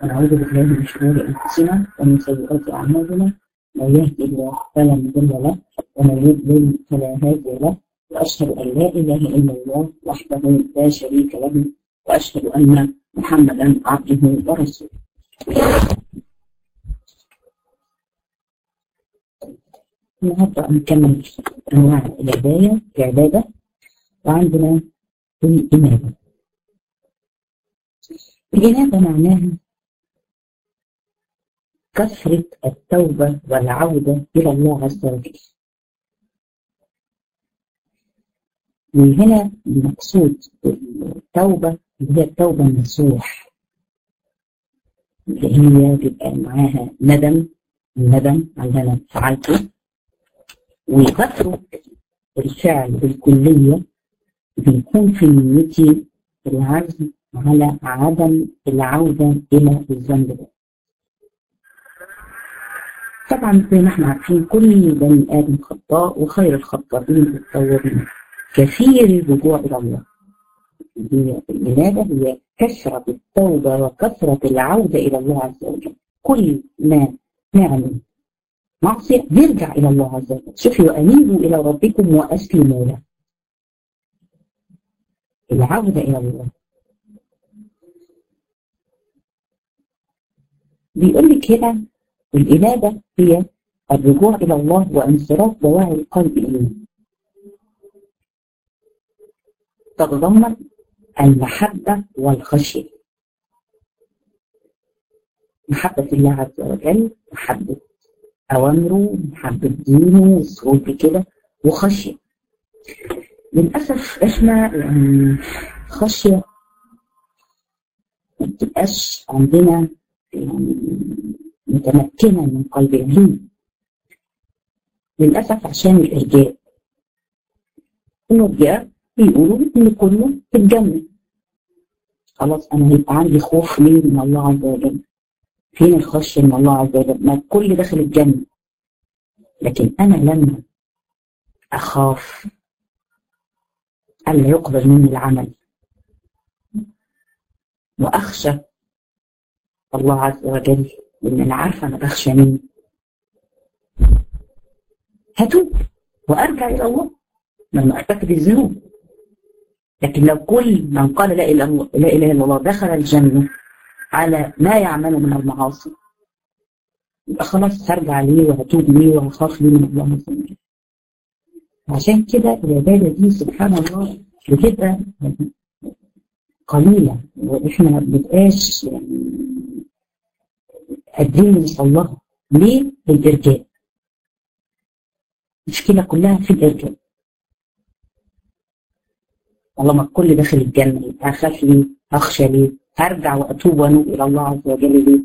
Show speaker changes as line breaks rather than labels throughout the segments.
ونعوذ بالله من شرور أنفسنا ومن سيئات أعمالنا من يهدي الله فلا مضل له ومن يضلل فلا هادي له وأشهد أن لا إله إلا الله وحده لا شريك له وأشهد أن محمدا عبده ورسوله النهارده هنكمل أنواع العبادة العبادة وعندنا الإنابة الإنابة معناها كثرة التوبة والعودة إلى الله عز وجل من هنا المقصود التوبة اللي هي التوبة النصوح اللي هي بيبقى معاها ندم الندم على اللي أنا فعلته وتترك الفعل بالكلية بيكون في نيتي العزم على عدم العودة إلى الذنب ده. طبعا زي ما احنا عارفين كل بني آدم خطاء وخير الخطائين التوابين كثير الرجوع إلى الله. هي الإنابة هي كثرة التوبة وكثرة العودة إلى الله عز وجل. كل ما نعمل معصية نرجع إلى الله عز وجل. شوفوا وأنيبوا إلى ربكم وأسلموا له. العودة إلى الله. بيقول لك هنا الإنابة هي الرجوع إلى الله وانصراف دواعي القلب إليه تتضمن المحبة والخشية محبة الله عز وجل محبة أوامره محبة دينه والسرور بكده وخشية للأسف إحنا يعني خشية ما بتبقاش عندنا يعني متمكنة من قلبنا ليه؟ للأسف عشان الإرجاء الإرجاء بيقولوا إن كله في الجنة خلاص أنا هيبقى عندي خوف ليه من الله عز وجل فين الخشية من الله عز وجل ما الكل داخل الجنة لكن أنا لما أخاف ألا يقبل مني العمل وأخشى الله عز وجل لأن أنا عارفة أنا بخشى مين هتوب وأرجع إلى الله لما أرتكب الذنوب لكن لو كل من قال لا إله لا إله إلا الله دخل الجنة على ما يعمل من المعاصي يبقى خلاص هرجع ليه وهتوب ليه وهخاف ليه من الله عز وجل عشان كده العبادة دي سبحان الله بتبقى قليلة وإحنا ما بنبقاش يعني قادرين نوصلها ليه؟ الإرجاء المشكلة كلها في الإرجاء طالما الكل داخل الجنة يبقى أخاف ليه؟ أخشى ليه؟ هرجع وأتوب وأنوب إلى الله عز وجل ليه؟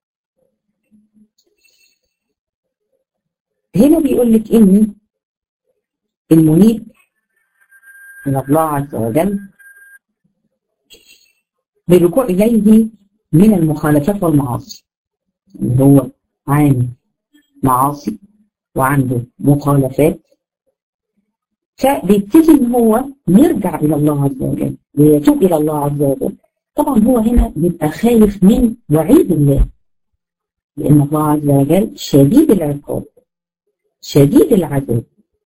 هنا بيقول لك إن المنيب إلى الله عز وجل بالرجوع إليه من المخالفات والمعاصي اللي هو عامل معاصي وعنده مخالفات فبيبتدي ان هو يرجع الى الله عز وجل ويتوب الى الله عز وجل طبعا هو هنا بيبقى خايف من وعيد الله لان الله عز وجل شديد العقاب شديد العذاب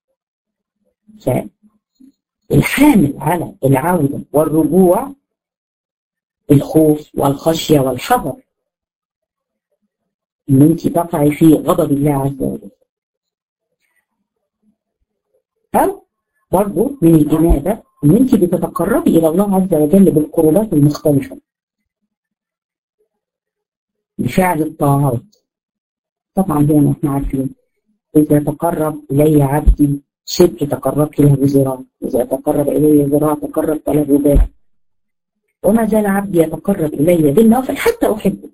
فالحامل على العوده والرجوع الخوف والخشيه والحذر ان انت تقعي في غضب الله عز وجل او برضه من الانابه ان انت بتتقربي الى الله عز وجل بالقربات المختلفه بفعل الطاعات طبعا زي ما احنا عارفين اذا تقرب الي عبدي شبه تقربت له بذراع اذا تقرب الي ذراع تقربت له باع وما زال عبدي يتقرب الي بالنوافل حتى احبه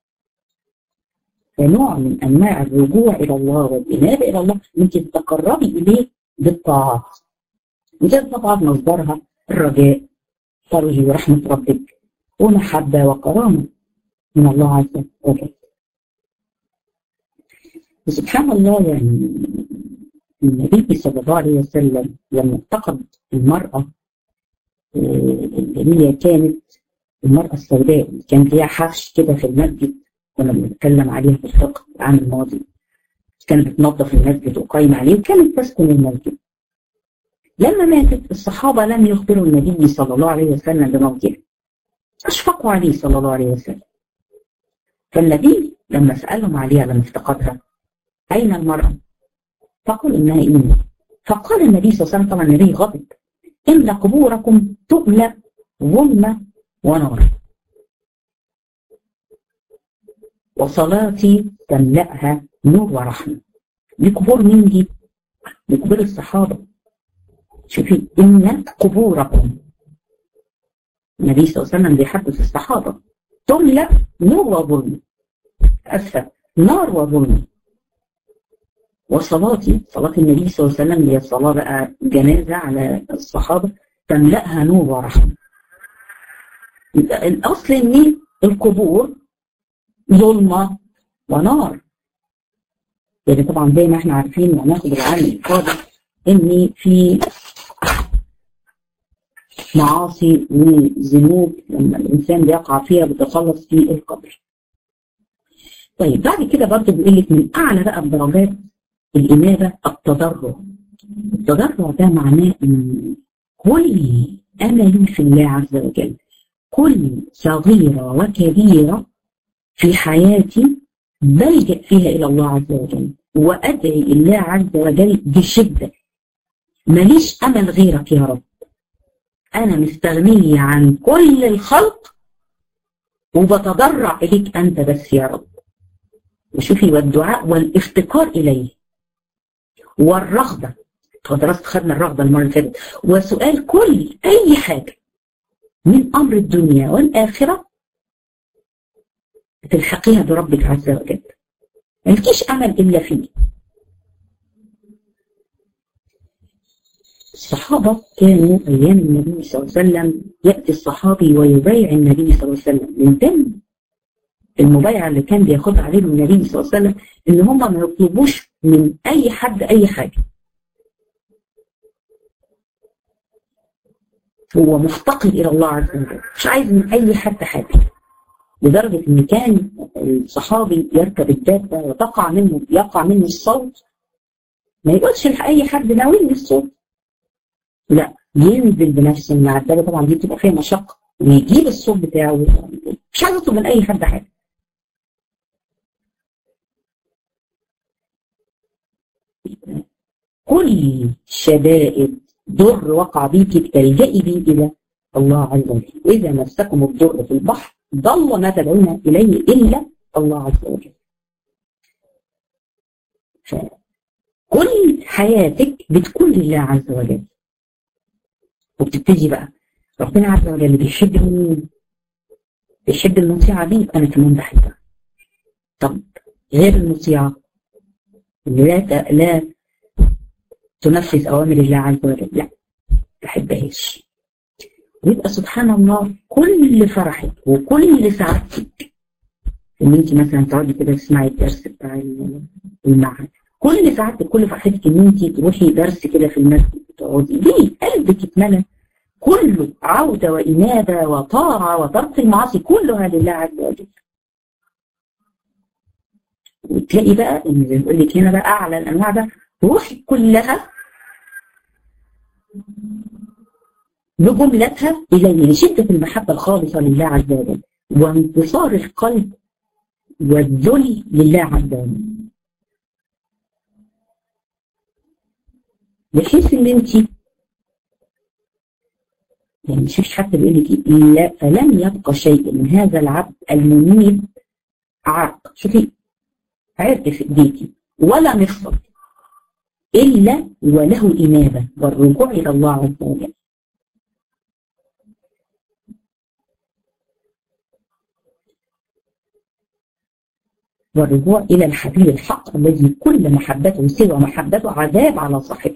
فنوع من انواع الرجوع الى الله والانابه الى الله انت تتقربي اليه بالطاعات وده طبعا مصدرها الرجاء ترجي رحمه ربك ومحبه وكرامه من الله عز وجل وسبحان الله يعني النبي صلى الله عليه وسلم لما افتقد المرأة اللي هي كانت المرأة السوداء اللي كان ليها حفش كده في المسجد كنا بنتكلم عليها في الفقه العام الماضي كانت بتنظف المسجد وقايمة عليه وكانت تسكن المسجد لما ماتت الصحابة لم يخبروا النبي صلى الله عليه وسلم بموتها أشفقوا عليه صلى الله عليه وسلم فالنبي لما سألهم عليها لما افتقدها أين المرأة؟ فقال إنها إيمان فقال النبي صلى الله عليه وسلم طبعا النبي غضب إن قبوركم تؤلى ظلمة ونار وصلاتي تملأها نور ورحمة دي قبور مين دي؟ دي قبور الصحابة شوفي إن قبوركم النبي صلى الله عليه وسلم بيحدث الصحابة تملأ نور وظلم أسفة نار وظلم وصلاتي صلاة النبي صلى الله عليه وسلم هي صلاة بقى جنازة على الصحابة تملأها نور ورحمة الأصل إن القبور ظلمة ونار يعني طبعا زي ما احنا عارفين وهناخد العام القادم ان في معاصي وذنوب لما الانسان بيقع فيها بيتخلص في القبر. طيب بعد كده برضه بيقول لك من اعلى بقى الدرجات الانابه التضرع. التضرع ده معناه ان كل املي في الله عز وجل كل صغيره وكبيره في حياتي بلجأ فيها إلى الله عز وجل وأدعي الله عز وجل بشدة ماليش أمل غيرك يا رب أنا مستغنية عن كل الخلق وبتضرع إليك أنت بس يا رب وشوفي والدعاء والافتقار إليه والرغبة درست خدنا الرغبة المرة اللي فاتت وسؤال كل أي حاجة من أمر الدنيا والآخرة تلحقيها بربك عز وجل مالكيش امل الا فيه الصحابة كانوا أيام النبي صلى الله عليه وسلم يأتي الصحابي ويبايع النبي صلى الله عليه وسلم من ضمن المبايعة اللي كان بياخدها عليهم النبي صلى الله عليه وسلم إن هم ما يطلبوش من أي حد أي حاجة هو مفتقر إلى الله عز وجل مش عايز من أي حد حاجة لدرجة إن كان الصحابي يركب الدابة وتقع منه يقع منه الصوت ما يقولش لأي حد ناولني الصوت لا ينزل بنفسه من على الدابة طبعا دي بتبقى فيها مشقة ويجيب الصوت بتاعه مش عايز يطلب من أي حد حاجة كل شدائد ضر وقع بيك تلجئي بيه إلى الله عز وجل وإذا مسكم الضر في البحر ضل ما تدعون إليه إلا الله عز وجل فكل حياتك بتكون لله عز وجل وبتبتدي بقى ربنا عز وجل بيحب مين؟ بيحب المطيعة دي أنا كمان بحبها طب غير المطيعة اللي لا لا تنفذ أوامر الله عز وجل لا بحبهاش ويبقى سبحان الله كل فرحك وكل سعادتك ان انت مثلا تقعدي كده تسمعي الدرس بتاع المعهد كل سعادتك كل فرحتك ان انت تروحي درس كده في المسجد تقعدي ليه قلبك اتملى كله عودة وإنابة وطاعة وترك المعاصي كلها لله عز وجل وتلاقي بقى ان زي بقول لك هنا بقى اعلى الانواع ده روحك كلها بجملتها إليه شدة المحبة الخالصة لله عز وجل وانتصار القلب والذل لله عز وجل بحيث ان انت يعني مش حد بيقول لك لا فلم يبقى شيء من هذا العبد المنيب عرق شوفي عرق في ايديكي ولا مفصل الا وله انابه والرجوع الى الله عز وجل والرجوع إلى الحبيب الحق الذي كل محبته سوى محبته عذاب على صاحبه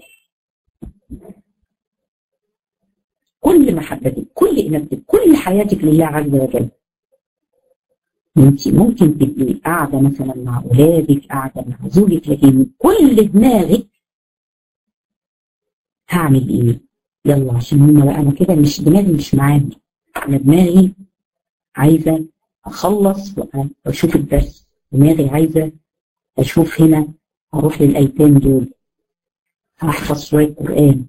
كل محبتك كل إنابتك كل حياتك لله عز وجل انت ممكن تبقي قاعدة مثلا مع أولادك قاعدة مع زوجك لكن كل دماغك هعمل إيه؟ يلا عشان هم بقى أنا كده مش دماغي مش معاهم أنا دماغي عايزة أخلص وأشوف الدرس دماغي عايزة أشوف هنا أروح للأيتام دول أحفظ شوية قرآن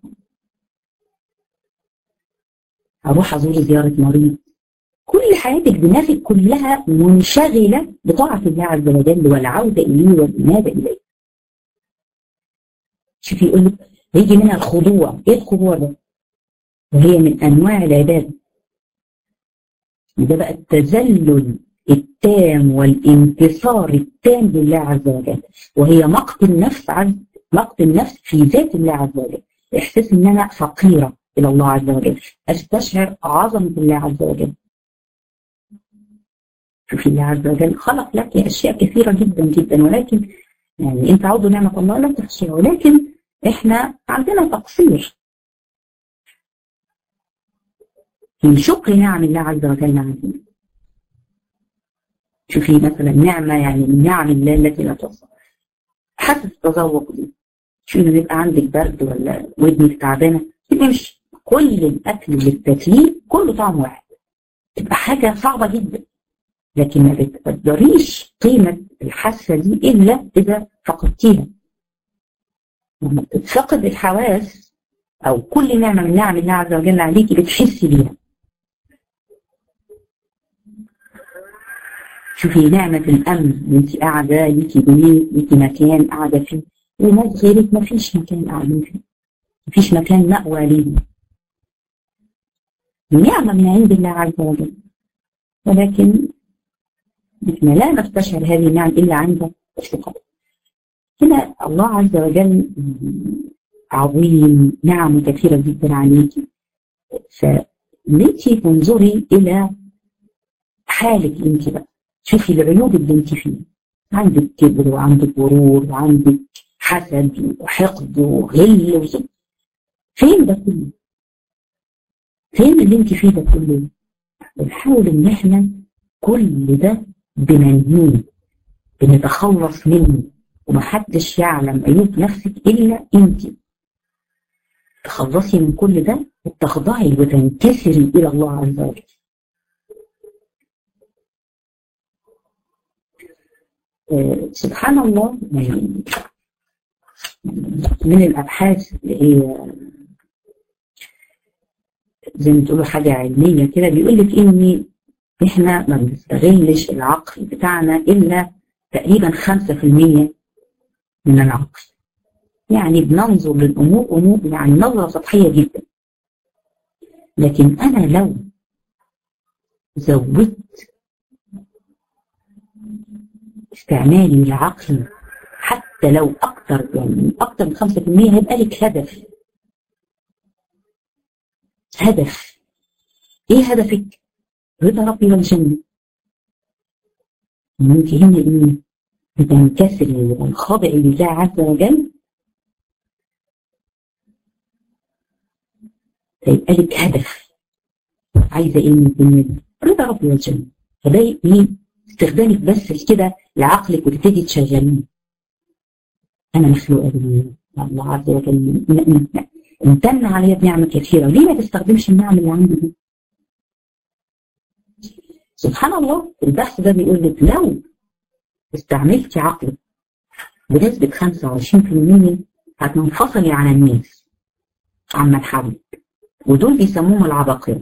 أروح أزور زيارة مريض كل حياتك دماغك كلها منشغلة بطاعة الله عز وجل والعودة إليه والإنابة إليه شوفي يقول لك هيجي منها الخضوع إيه الخضوع ده؟ وهي من أنواع العبادة ده بقى التذلل التام والانتصار التام لله عز وجل وهي مقت النفس عز مقت النفس في ذات الله عز وجل احساس ان انا فقيره الى الله عز وجل استشعر عظمه الله عز وجل شوفي الله عز وجل خلق لك اشياء كثيره جدا جدا ولكن يعني انت عضو نعمه الله لا تحصيها ولكن احنا عندنا تقصير في شكر نعم الله عز وجل علينا شوفي مثلا نعمة يعني من نعم الله التي لا توصف حاسة التذوق دي شوفي لما يبقى عندك برد ولا ودنك تعبانة تبقى مش كل الأكل اللي بتاكليه كله طعم واحد تبقى حاجة صعبة جدا لكن ما بتقدريش قيمة الحاسة دي إلا إذا فقدتيها لما بتفقد الحواس أو كل نعمة من نعم الله عز وجل عليكي بتحسي بيها شوفي نعمة الأمن انت قاعدة ليكي بيت ليكي مكان قاعدة فيه وناس غيرك ما فيش مكان قاعدين فيه ما فيش مكان مأوى ليهم نعمة من عند الله عز وجل ولكن احنا لا نستشعر هذه النعم إلا عند الشكر هنا الله عز وجل عظيم نعم كثيرة جدا عليك فنتي تنظري إلى حالك انت بقى شوفي العيوب اللي انت فيها عندك كبر وعندك غرور وعندك حسد وحقد وغل وزن فين ده كله؟ فين اللي انت فيه ده كله؟ بنحاول ان احنا كل ده بننهيه بنتخلص منه ومحدش يعلم عيوب نفسك الا انت تخلصي من كل ده وتخضعي وتنكسري الى الله عز وجل سبحان الله يعني من الابحاث اللي هي زي ما تقولوا حاجه علميه كده بيقول لك ان احنا ما بنستغلش العقل بتاعنا الا تقريبا 5% من العقل يعني بننظر للامور امور يعني نظره سطحيه جدا لكن انا لو زودت استعمالي للعقل حتى لو أكثر يعني أكثر من 5% هيبقى لك هدف هدف إيه هدفك؟ رضا ربي والجنة انت هنا إيه؟ بتنكسري وتنخضعي لله عز وجل فيبقى لك هدف عايزة إيه من الدنيا رضا ربي والجنة فده إيه؟ استخدامك بس كده لعقلك وتبتدي تشغليه انا مخلوقه بالله الله عز وجل امتن عليا بنعمه كثيره ليه ما تستخدمش النعم اللي عندي دي سبحان الله البحث ده بيقول لك لو استعملتي عقلك بنسبة 25% هتنفصلي عن الناس عمن حولك ودول بيسموهم العباقرة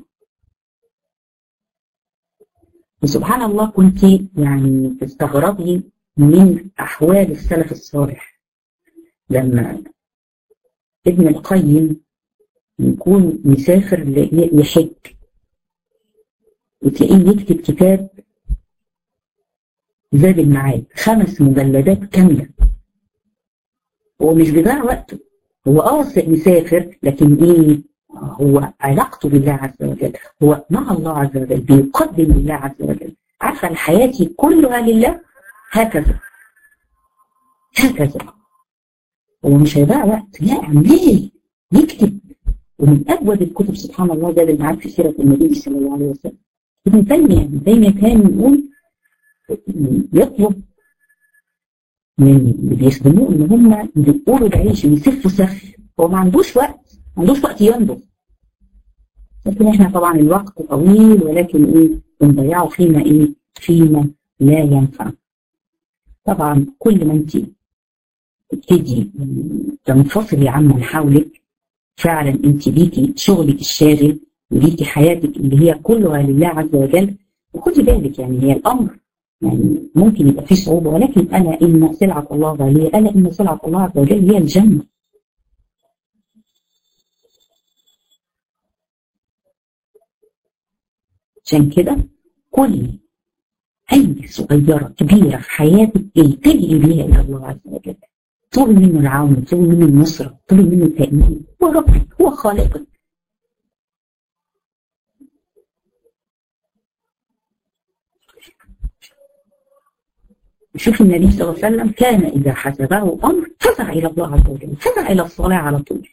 وسبحان الله كنت يعني تستغربي من أحوال السلف الصالح لما ابن القيم يكون مسافر يحج وتلاقيه يكتب كتاب زاد المعاد خمس مجلدات كاملة هو مش بيضيع وقته هو اه مسافر لكن ايه هو علاقته بالله عز وجل هو مع الله عز وجل بيقدم لله عز وجل عارفه حياتي كلها لله هكذا هكذا هو مش هيضيع وقت لا عمال يكتب ومن اجود الكتب سبحان الله زاد المعاد في سيره النبي صلى الله عليه وسلم ابن تيميه ابن تيميه كان يقول يطلب من اللي بيخدموه ان هم يدقوا العيش ويسفوا سف هو ما عندوش وقت ما عندوش وقت ينضف لكن احنا طبعا الوقت طويل ولكن ايه ونضيعه فيما ايه فيما لا ينفع طبعا كل ما انت تبتدي تنفصلي عمن حولك فعلا انت ليكي شغلك الشاغل وليكي حياتك اللي هي كلها لله عز وجل وخدي بالك يعني هي الامر يعني ممكن يبقى فيه صعوبه ولكن الا ان سلعه الله غاليه الا ان سلعه الله عز وجل هي الجنه عشان كده كل أي صغيرة كبيرة في حياتك التجئي بيها إلى الله عز وجل طلب منه العون طلب منه النصرة طلب منه التأمين هو ربك هو خالقك شوف النبي صلى الله عليه وسلم كان إذا حسبه أمر فزع إلى الله عز وجل فزع إلى الصلاة على طول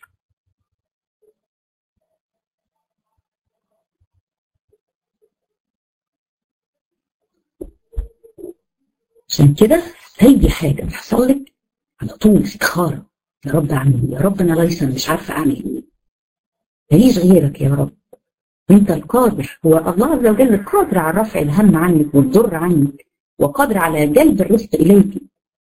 عشان كده اي حاجه تحصل لك على طول استخاره يا رب اعمل ايه؟ يا رب انا ليس مش عارفه اعمل ايه ماليش غيرك يا رب انت القادر هو الله عز وجل القادر على رفع الهم عنك والضر عنك وقادر على جلب الرزق اليك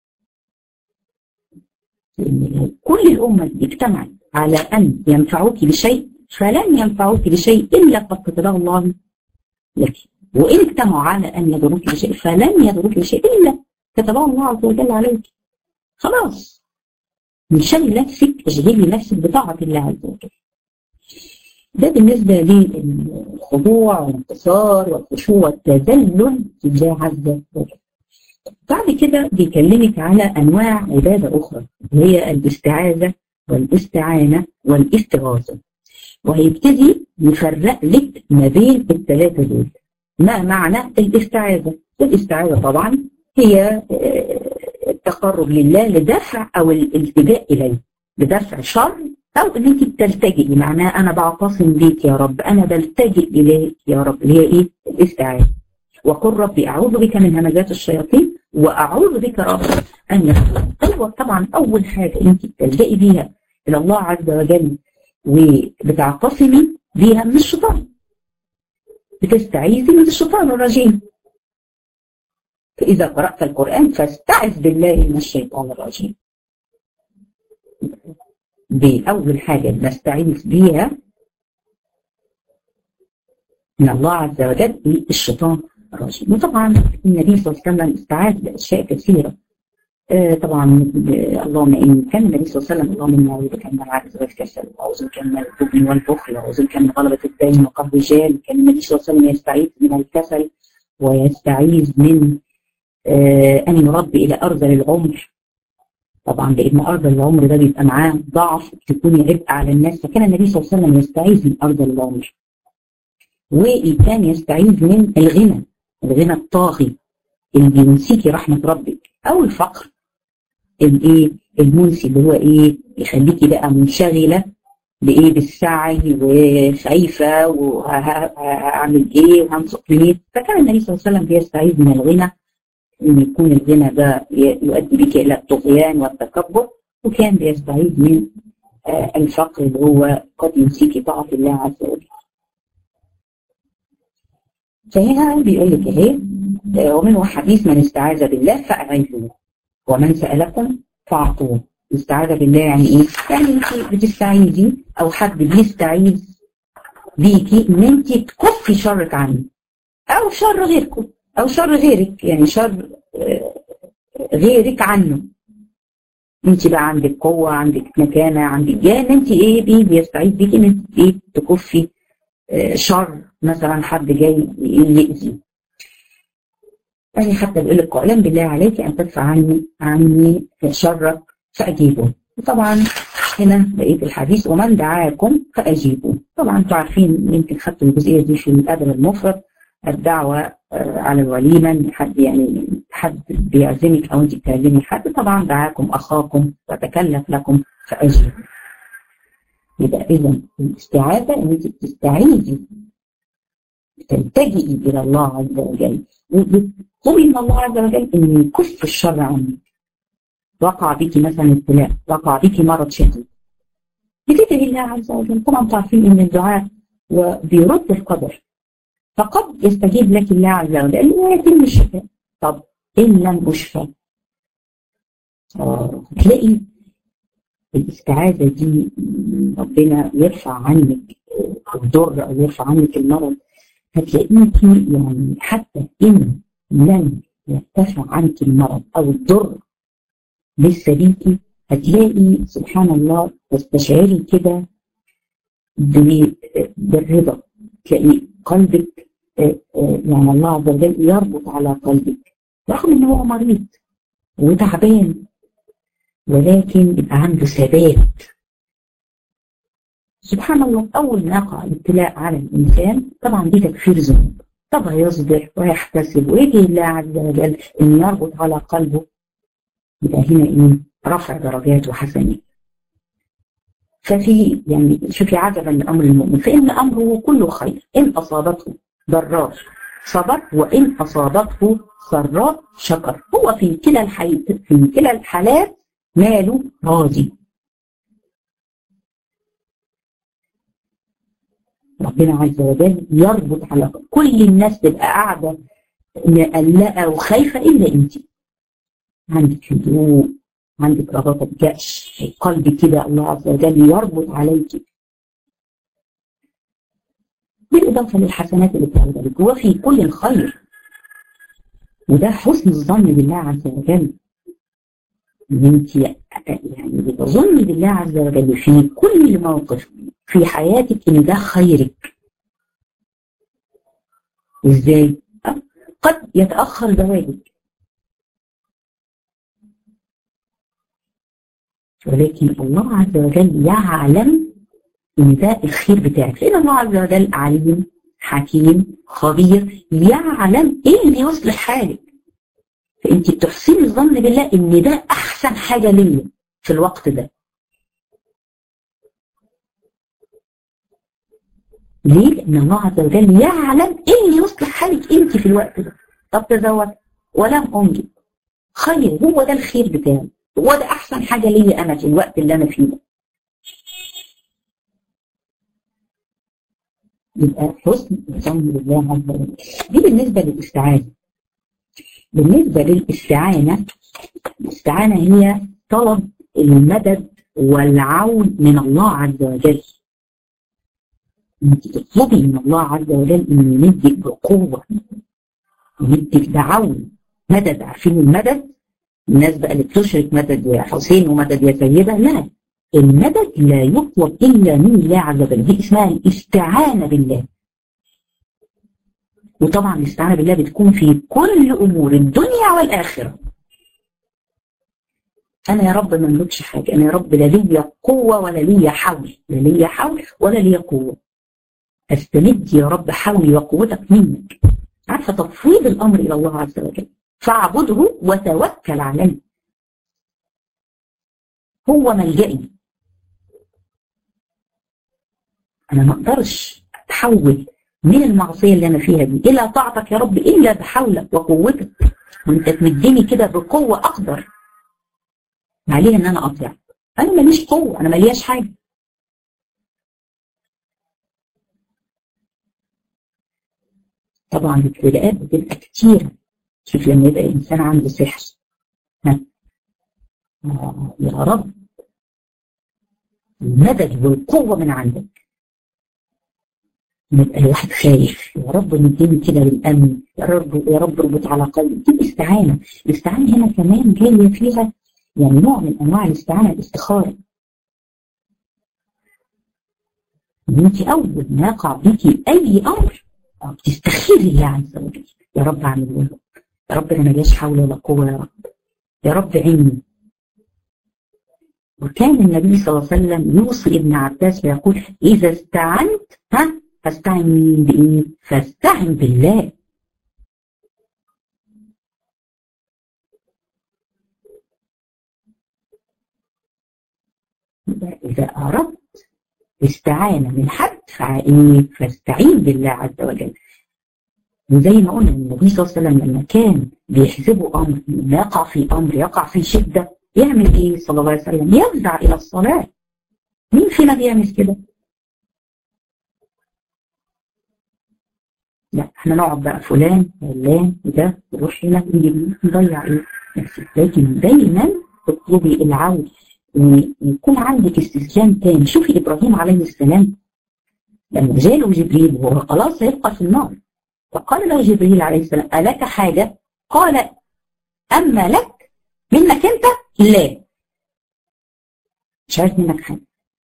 كل الامه دي اجتمعت على ان ينفعوك بشيء فلن ينفعوك بشيء الا قد كتبه الله لك وإن اجتمعوا على أن يضروك بشيء فلن يضروك بشيء إلا كتبه الله عز وجل عليك خلاص من شغل نفسك اشغلي نفسك بطاعة الله عز وجل ده بالنسبة للخضوع والانتصار والخشوع والتذلل لله عز وجل بعد كده بيكلمك على أنواع عبادة أخرى وهي الاستعاذة والاستعانة والاستغاثة وهيبتدي يفرق لك ما بين الثلاثة دول ما معنى الاستعاذة الاستعاذة طبعا هي التقرب لله لدفع او الالتجاء اليه لدفع شر او ان انت بتلتجئي معناه انا بعتصم بيك يا رب انا بلتجئ اليك يا رب اللي هي ايه الاستعاذة وقل ربي اعوذ بك من همزات الشياطين واعوذ بك رب ان يحضرون ايوه طبعا اول حاجه انت بتلجئي بيها الى الله عز وجل وبتعتصمي بيها من الشيطان بتستعيذي من الشيطان الرجيم فإذا قرأت القرآن فاستعذ بالله من الشيطان الرجيم بأول حاجة نستعيذ بيها من الله عز وجل الشيطان الرجيم وطبعا النبي صلى الله عليه وسلم استعاذ بأشياء كثيرة آه طبعا اللهم إن كان النبي صلى الله عليه وسلم اللهم إني أعوذ بك من العجز والكسل وأعوذ بك من الجبن والبخل وأعوذ بك من غلبة الدين وقهر الرجال كان النبي صلى الله عليه وسلم يستعيذ من الكسل ويستعيذ من آه أن يربي إلى أرذل العمر طبعا لأن أرذل العمر ده بيبقى معاه ضعف تكون عبء على الناس فكان النبي صلى الله عليه وسلم يستعيذ من أرذل العمر وكان يستعيذ من الغنى الغنى الطاغي اللي بينسيكي رحمة ربك أو الفقر الايه المنسي اللي هو ايه يخليكي بقى منشغله بايه بالسعي وخايفه وهعمل ايه وهنصق منين فكان النبي صلى الله عليه وسلم بيستعيذ من الغنى ان يكون الغنى ده يؤدي بك الى الطغيان والتكبر وكان بيستعيذ من آه الفقر اللي هو قد ينسيك طاعه الله عز وجل. فهنا بيقول لك اهي ومنه حديث من استعاذ بالله فاعيذوه ومن سألكم فاعطوه الاستعاذة بالله يعني ايه؟ يعني انت بتستعيذي او حد بيستعيذ بيكي ان انت تكفي شرك عنه او شر غيركم او شر غيرك يعني شر غيرك عنه انت بقى عندك قوة عندك مكانة عندك جاه انت ايه بيه بيستعيذ بيكي ان انت ايه تكفي شر مثلا حد جاي يأذي يعني حتى بيقول لك قائلا بالله عليك ان تدفع عني عني شرك فاجيبه وطبعا هنا بقيه الحديث ومن دعاكم فاجيبوا طبعا انتوا عارفين يمكن خدتوا الجزئيه دي في الادب المفرد الدعوه على الوليمه حد يعني حد بيعزمك او انت بتعزمي حد طبعا دعاكم اخاكم وتكلف لكم فاجيبوا يبقى اذا الاستعاذه ان انت بتستعيذي تلتجئي الى الله عز وجل وبتطلبي من الله عز وجل ان يكف الشر عنك وقع بك مثلا ابتلاء وقع بك مرض شديد بتدعي الله عز وجل طبعا تعرفين ان الدعاء وبيرد القدر فقد يستجيب لك الله عز وجل ويتم الشفاء طب إن لم أشفى آه، تلاقي الاستعاذة دي ربنا يرفع عنك الضر أو يرفع عنك المرض هتلاقيك يعني حتى إن لم يرتفع عنك المرض أو الضر لسه ليكي هتلاقي سبحان الله تستشعري كده بالرضا تلاقي قلبك يعني الله عز وجل يربط على قلبك رغم ان هو مريض وتعبان ولكن يبقى عنده ثبات سبحان الله اول ما يقع الابتلاء على الانسان طبعا دي تكفير ذنوب طبعا يصبر ويحتسب ويجي الله عز وجل ان يربط على قلبه يبقى هنا ايه رفع درجات وحسنات ففي يعني شوفي عجبا لامر المؤمن فان امره كله خير ان اصابته ضراء صبر وان اصابته سراء شكر هو في كلا الحي... في كلا الحالات ماله راضي ربنا عز وجل يربط على كل الناس تبقى قاعده مقلقه وخايفه الا انت عندك هدوء عندك رغبه جأش القلب كده الله عز وجل يربط عليك بالاضافه للحسنات اللي بتعودها لك وفي كل الخير وده حسن الظن بالله عز وجل ان انت يعني بتظني بالله عز وجل في كل موقف في حياتك ان ده خيرك ازاي قد يتاخر زواجك ولكن الله عز وجل يعلم ان ده الخير بتاعك لان الله عز وجل عليم حكيم خبير يعلم ايه اللي يصلح حالك فانت بتحسني الظن بالله ان ده احسن حاجه ليا في الوقت ده ليه؟ لان الله عز وجل يعلم ايه اللي يصلح حالك انت في الوقت ده طب تزوج ولم انجب خير هو ده الخير بتاعي هو ده احسن حاجه ليا انا في الوقت اللي انا فيه ده يبقى حسن الظن بالله عز وجل دي بالنسبه للاستعاذه بالنسبة للاستعانة الاستعانة هي طلب المدد والعون من الله عز وجل انت تطلبي من الله عز وجل انه يمدك بقوة يمدك بعون مدد عارفين المدد الناس بقى اللي بتشرك مدد يا حسين ومدد يا سيدة لا المدد لا يطلب الا من الله عز وجل دي اسمها الاستعانة بالله وطبعا الاستعانة بالله بتكون في كل أمور الدنيا والآخرة أنا يا رب ما أملكش حاجة أنا يا رب لا ليا قوة ولا ليا حول لا ليا حول ولا ليا قوة أستمد يا رب حولي وقوتك منك عارفة تفويض الأمر إلى الله عز وجل فاعبده وتوكل عليه هو ملجئي أنا ما أقدرش أتحول من المعصية اللي أنا فيها دي إلى طاعتك يا رب إلا بحولك وقوتك وأنت تمدني كده بقوة أقدر عليها إن أنا أطيع أنا ماليش قوة أنا مالياش حاجة طبعا الابتلاءات بتبقى كتيرة شوف لما يبقى إنسان عنده سحر ها آه يا رب المدد والقوة من عندك يبقى الواحد خايف يا رب مديني كده للامن يا رب يا رب اربط على قلبي دي الاستعانه الاستعانه هنا كمان جايه فيها يعني نوع من انواع الاستعانه الاستخاره ان انت اول ما يقع بيكي اي امر بتستخيري الله عز وجل يا رب اعمل ايه يا رب انا ماليش حول ولا قوه يا رب يا رب عيني وكان النبي صلى الله عليه وسلم يوصي ابن عباس ويقول اذا استعنت ها فاستعن بإيه؟ فاستعن بالله إذا أردت استعانة من حد فإيه؟ فاستعين بالله عز وجل وزي ما قلنا النبي صلى الله عليه وسلم لما كان بيحسبه أمر لما يقع في أمر يقع في شدة يعمل إيه صلى الله عليه وسلم؟ يفزع إلى الصلاة مين فينا بيعمل كده؟ لا احنا نقعد بقى فلان علان وده نروح هنا ونجيب نضيع ايه نفسك لكن دايما اطلبي العون ويكون عندك استسلام تام شوفي ابراهيم عليه السلام لما جاله جبريل وهو خلاص هيبقى في النار فقال له جبريل عليه السلام ألك حاجة؟ قال أما لك منك أنت لا مش عايز منك حاجة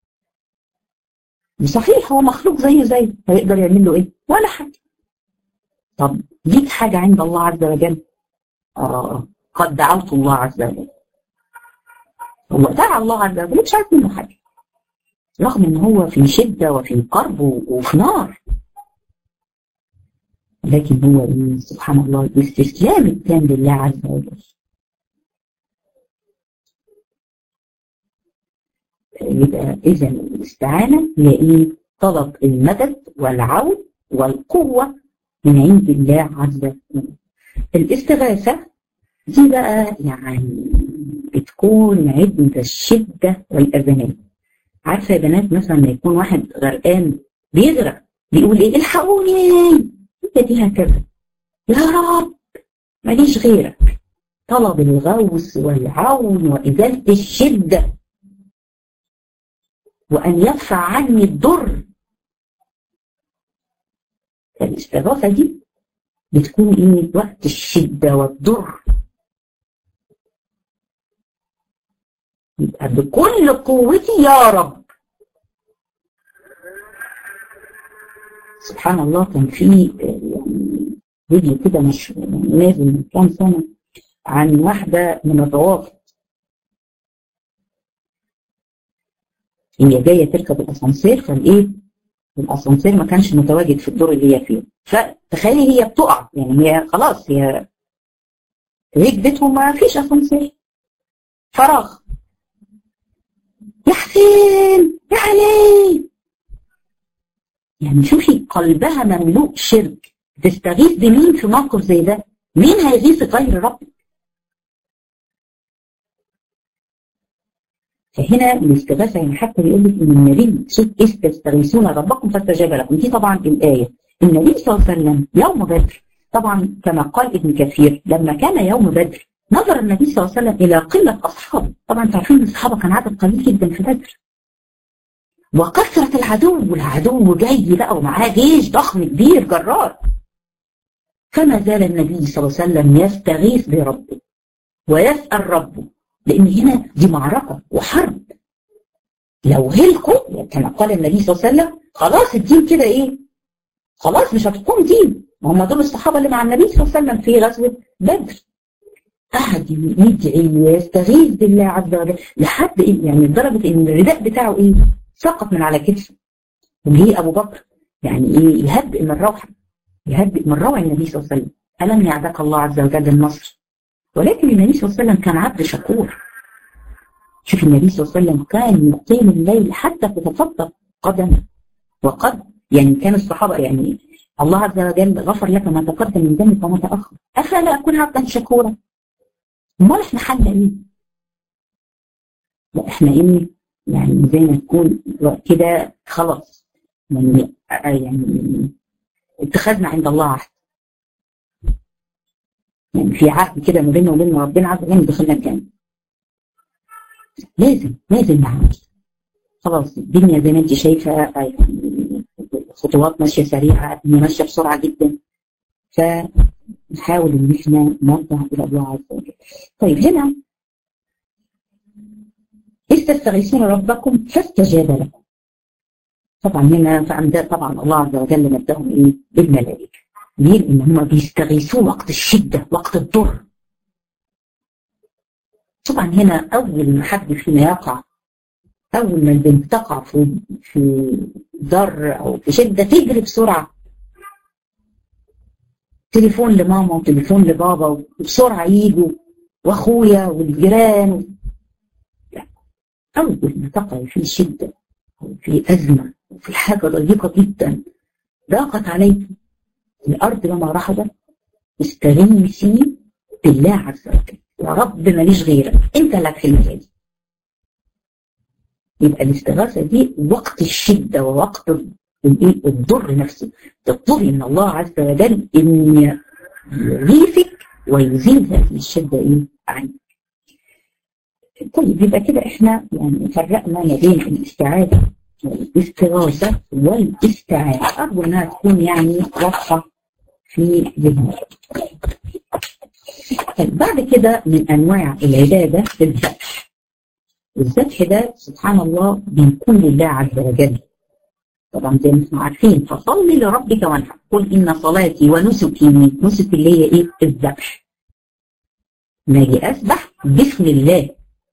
صحيح هو مخلوق زيه زيه هيقدر يعمل له ايه؟ ولا حاجة طب ليك حاجة عند الله عز وجل؟ آه قد دعوت الله عز وجل هو دعا الله عز وجل مش عايز منه حاجة رغم ان هو في شدة وفي قرب وفي نار لكن هو سبحان الله الاستسلام التام لله عز وجل يبقى اذا الاستعانة هي ايه طلب المدد والعون والقوة من عند الله عز وجل الاستغاثة دي بقى يعني بتكون عند الشدة والأزمات عارفة يا بنات مثلا لما يكون واحد غرقان بيغرق بيقول ايه الحقوني هي دي هكذا يا رب ماليش غيرك طلب الغوث والعون وإزالة الشدة وأن يدفع عني الضر الاستغاثة دي بتكون ايه وقت الشدة والضر يبقى بكل قوتي يا رب سبحان الله كان في يعني فيديو كده مش نازل من كام سنة عن واحدة من الروافض هي جاية تركب الأسانسير فالإيه الأسانسير ما كانش متواجد في الدور اللي هي فيه فتخيلي هي بتقع يعني هي خلاص هي ركبت وما فيش أسانسير فراغ يا حسين يا علي يعني شوفي قلبها مملوء شرك تستغيث بمين في موقف زي ده مين هيغيث غير ربك فهنا الاستغاثه يعني حتى بيقول لك ان النبي شوف اذ تستغيثون ربكم فاستجاب لكم دي طبعا الايه النبي صلى الله عليه وسلم يوم بدر طبعا كما قال ابن كثير لما كان يوم بدر نظر النبي صلى الله عليه وسلم الى قله اصحابه طبعا انتوا عارفين الصحابه كان عدد قليل جدا في بدر وكثرة العدو والعدو جاي بقى ومعاه جيش ضخم كبير جرار فما زال النبي صلى الله عليه وسلم يستغيث بربه ويسأل ربه لأن هنا دي معركة وحرب لو هلكوا كما قال النبي صلى الله عليه وسلم خلاص الدين كده ايه خلاص مش هتقوم دين هم دول الصحابة اللي مع النبي صلى الله عليه وسلم في غزوة بدر قعد يدعي ويستغيث بالله عز وجل لحد إيه يعني لدرجة ان الرداء بتاعه ايه سقط من على كتفه وجه ابو بكر يعني ايه يهدئ من روحه يهدئ من روع النبي صلى الله عليه وسلم الم يعدك الله عز وجل النصر ولكن النبي صلى الله عليه وسلم كان عبد شكور شوف النبي صلى الله عليه وسلم كان يقيم الليل حتى تتفطر قدمه وقد يعني كان الصحابه يعني الله عز وجل غفر لك ما تقدم من ذنبك وما تاخر افلا اكون عبدا شكورا امال احنا حالنا ايه؟ لا احنا ايه يعني زي ما تكون كده خلاص يعني يعني اتخذنا عند الله عهد يعني في عهد كده ما بيننا وبين ربنا عز وجل دخلنا الجنة لازم لازم نعمل خلاص الدنيا زي ما انت شايفه يعني خطوات ماشيه سريعه هي ماشيه بسرعه جدا فنحاول ان احنا نرجع الى الله عز وجل. طيب هنا إذ تستغيثون ربكم فاستجاب لكم. طبعا هنا فأمداد طبعا الله عز وجل مدهم إيه؟ بالملائكة. ليه؟ إن هم بيستغيثوا وقت الشدة، وقت الضر. طبعا هنا أول ما حد فينا يقع أول ما البنت تقع في في ضر أو في شدة تجري بسرعة. تليفون لماما وتليفون لبابا وبسرعة يجوا وأخويا والجيران أول ما تقع في شدة أو في أزمة أو في حاجة ضيقة جدا ضاقت عليك الأرض لما رحبت استغيثي بالله عز وجل يا رب ماليش غيرك أنت لك في المجال يبقى الاستغاثة دي وقت الشدة ووقت الايه الضر نفسه تطلبي من الله عز وجل ان يغيثك ويزيل هذه الشده ايه عنك طيب يبقى كده احنا يعني فرقنا ما بين الاستعاذه والاستغاثه والاستعانه ارجو انها تكون يعني واضحه في ذهنك طيب بعد كده من انواع العباده الذبح الذبح ده سبحان الله بيكون لله عز وجل طبعا زي ما احنا عارفين فصل لربك وانحر قل ان صلاتي ونسكي نسك اللي هي ايه الذبح ما اجي اسبح باسم الله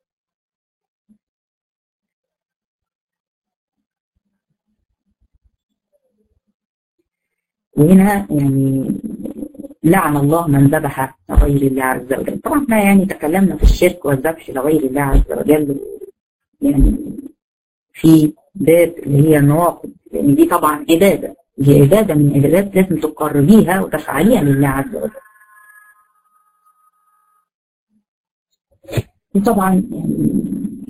وهنا يعني لعن الله من ذبح لغير الله عز وجل طبعا احنا يعني تكلمنا في الشرك والذبح لغير الله عز وجل يعني في باب اللي هي النواقض لان دي طبعا عباده دي عباده من العبادات لازم تقربيها وتفعليها لله عز وجل وطبعا يعني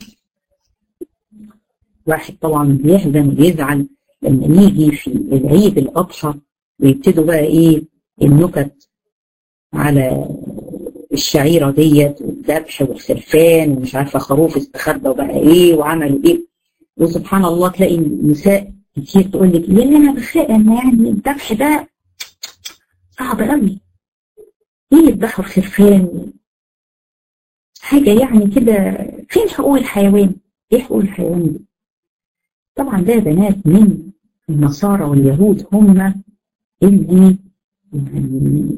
واحد طبعا بيحزن ويزعل لما نيجي في العيد الاضحى ويبتدوا بقى ايه النكت على الشعيره ديت والذبح والخرفان ومش عارفه خروف استخبى وبقى ايه وعملوا ايه وسبحان الله تلاقي النساء كتير تقول لك يا انا بخاف انا يعني الذبح ده صعب قوي ايه يذبحوا الخرفان حاجه يعني كده فين حقوق الحيوان؟ ايه حقوق الحيوان دي؟ طبعا ده بنات من النصارى واليهود هم اللي يعني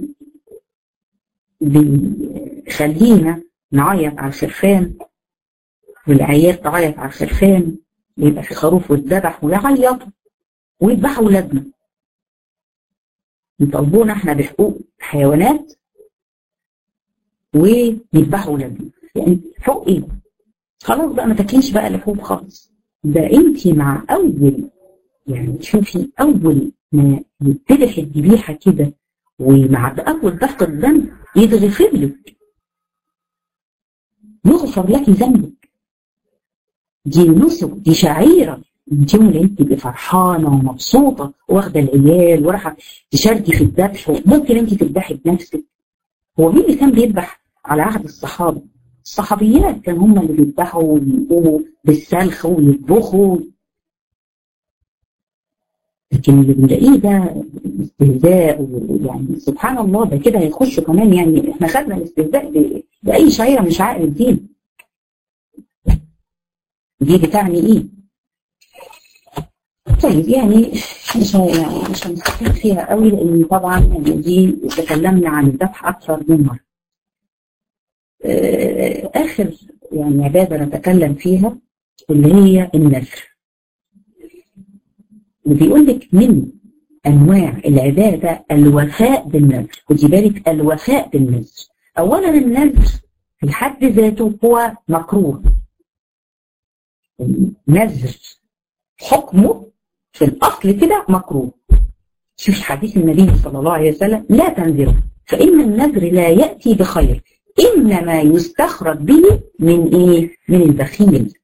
بيخلينا نعيط على الخرفان والعيال تعيط على الخرفان يبقى في خروف واتذبح ويعيطوا ويذبحوا ولادنا يطالبونا احنا بحقوق حيوانات ويذبحوا ولادنا يعني حقوق ايه؟ خلاص بقى ما تاكليش بقى لحوم خالص ده انت مع اول يعني شوفي اول ما يتذبح الذبيحه كده ومع اول ضغط الدم يتغفر لك يغفر لك ذنبك دي نسك دي شعيره انت اللي انت تبقي فرحانه ومبسوطه واخده العيال ورايحه تشاركي في الذبح ممكن انت تذبحي بنفسك هو مين اللي كان بيذبح على عهد الصحابه؟ الصحابيات كان هم اللي بيذبحوا ويقوموا بالسلخ ويطبخوا لكن اللي بنلاقيه ده استهزاء يعني سبحان الله ده كده هيخش كمان يعني احنا خدنا الاستهزاء باي شعيره من شعائر الدين دي بتعني ايه؟ طيب يعني مش يعني مش هنستفيد فيها قوي لان طبعا يعني دي تكلمنا عن الذبح اكثر من مره. اخر يعني عباده نتكلم فيها اللي هي النذر. وبيقول لك من انواع العباده الوفاء بالنذر، خدي بالك الوفاء بالنذر. اولا النذر في حد ذاته هو مكروه. النذر حكمه في الاصل كده مكروه. شوف حديث النبي صلى الله عليه وسلم لا تنذروا فان النذر لا ياتي بخير انما يستخرج به من ايه؟ من البخيل.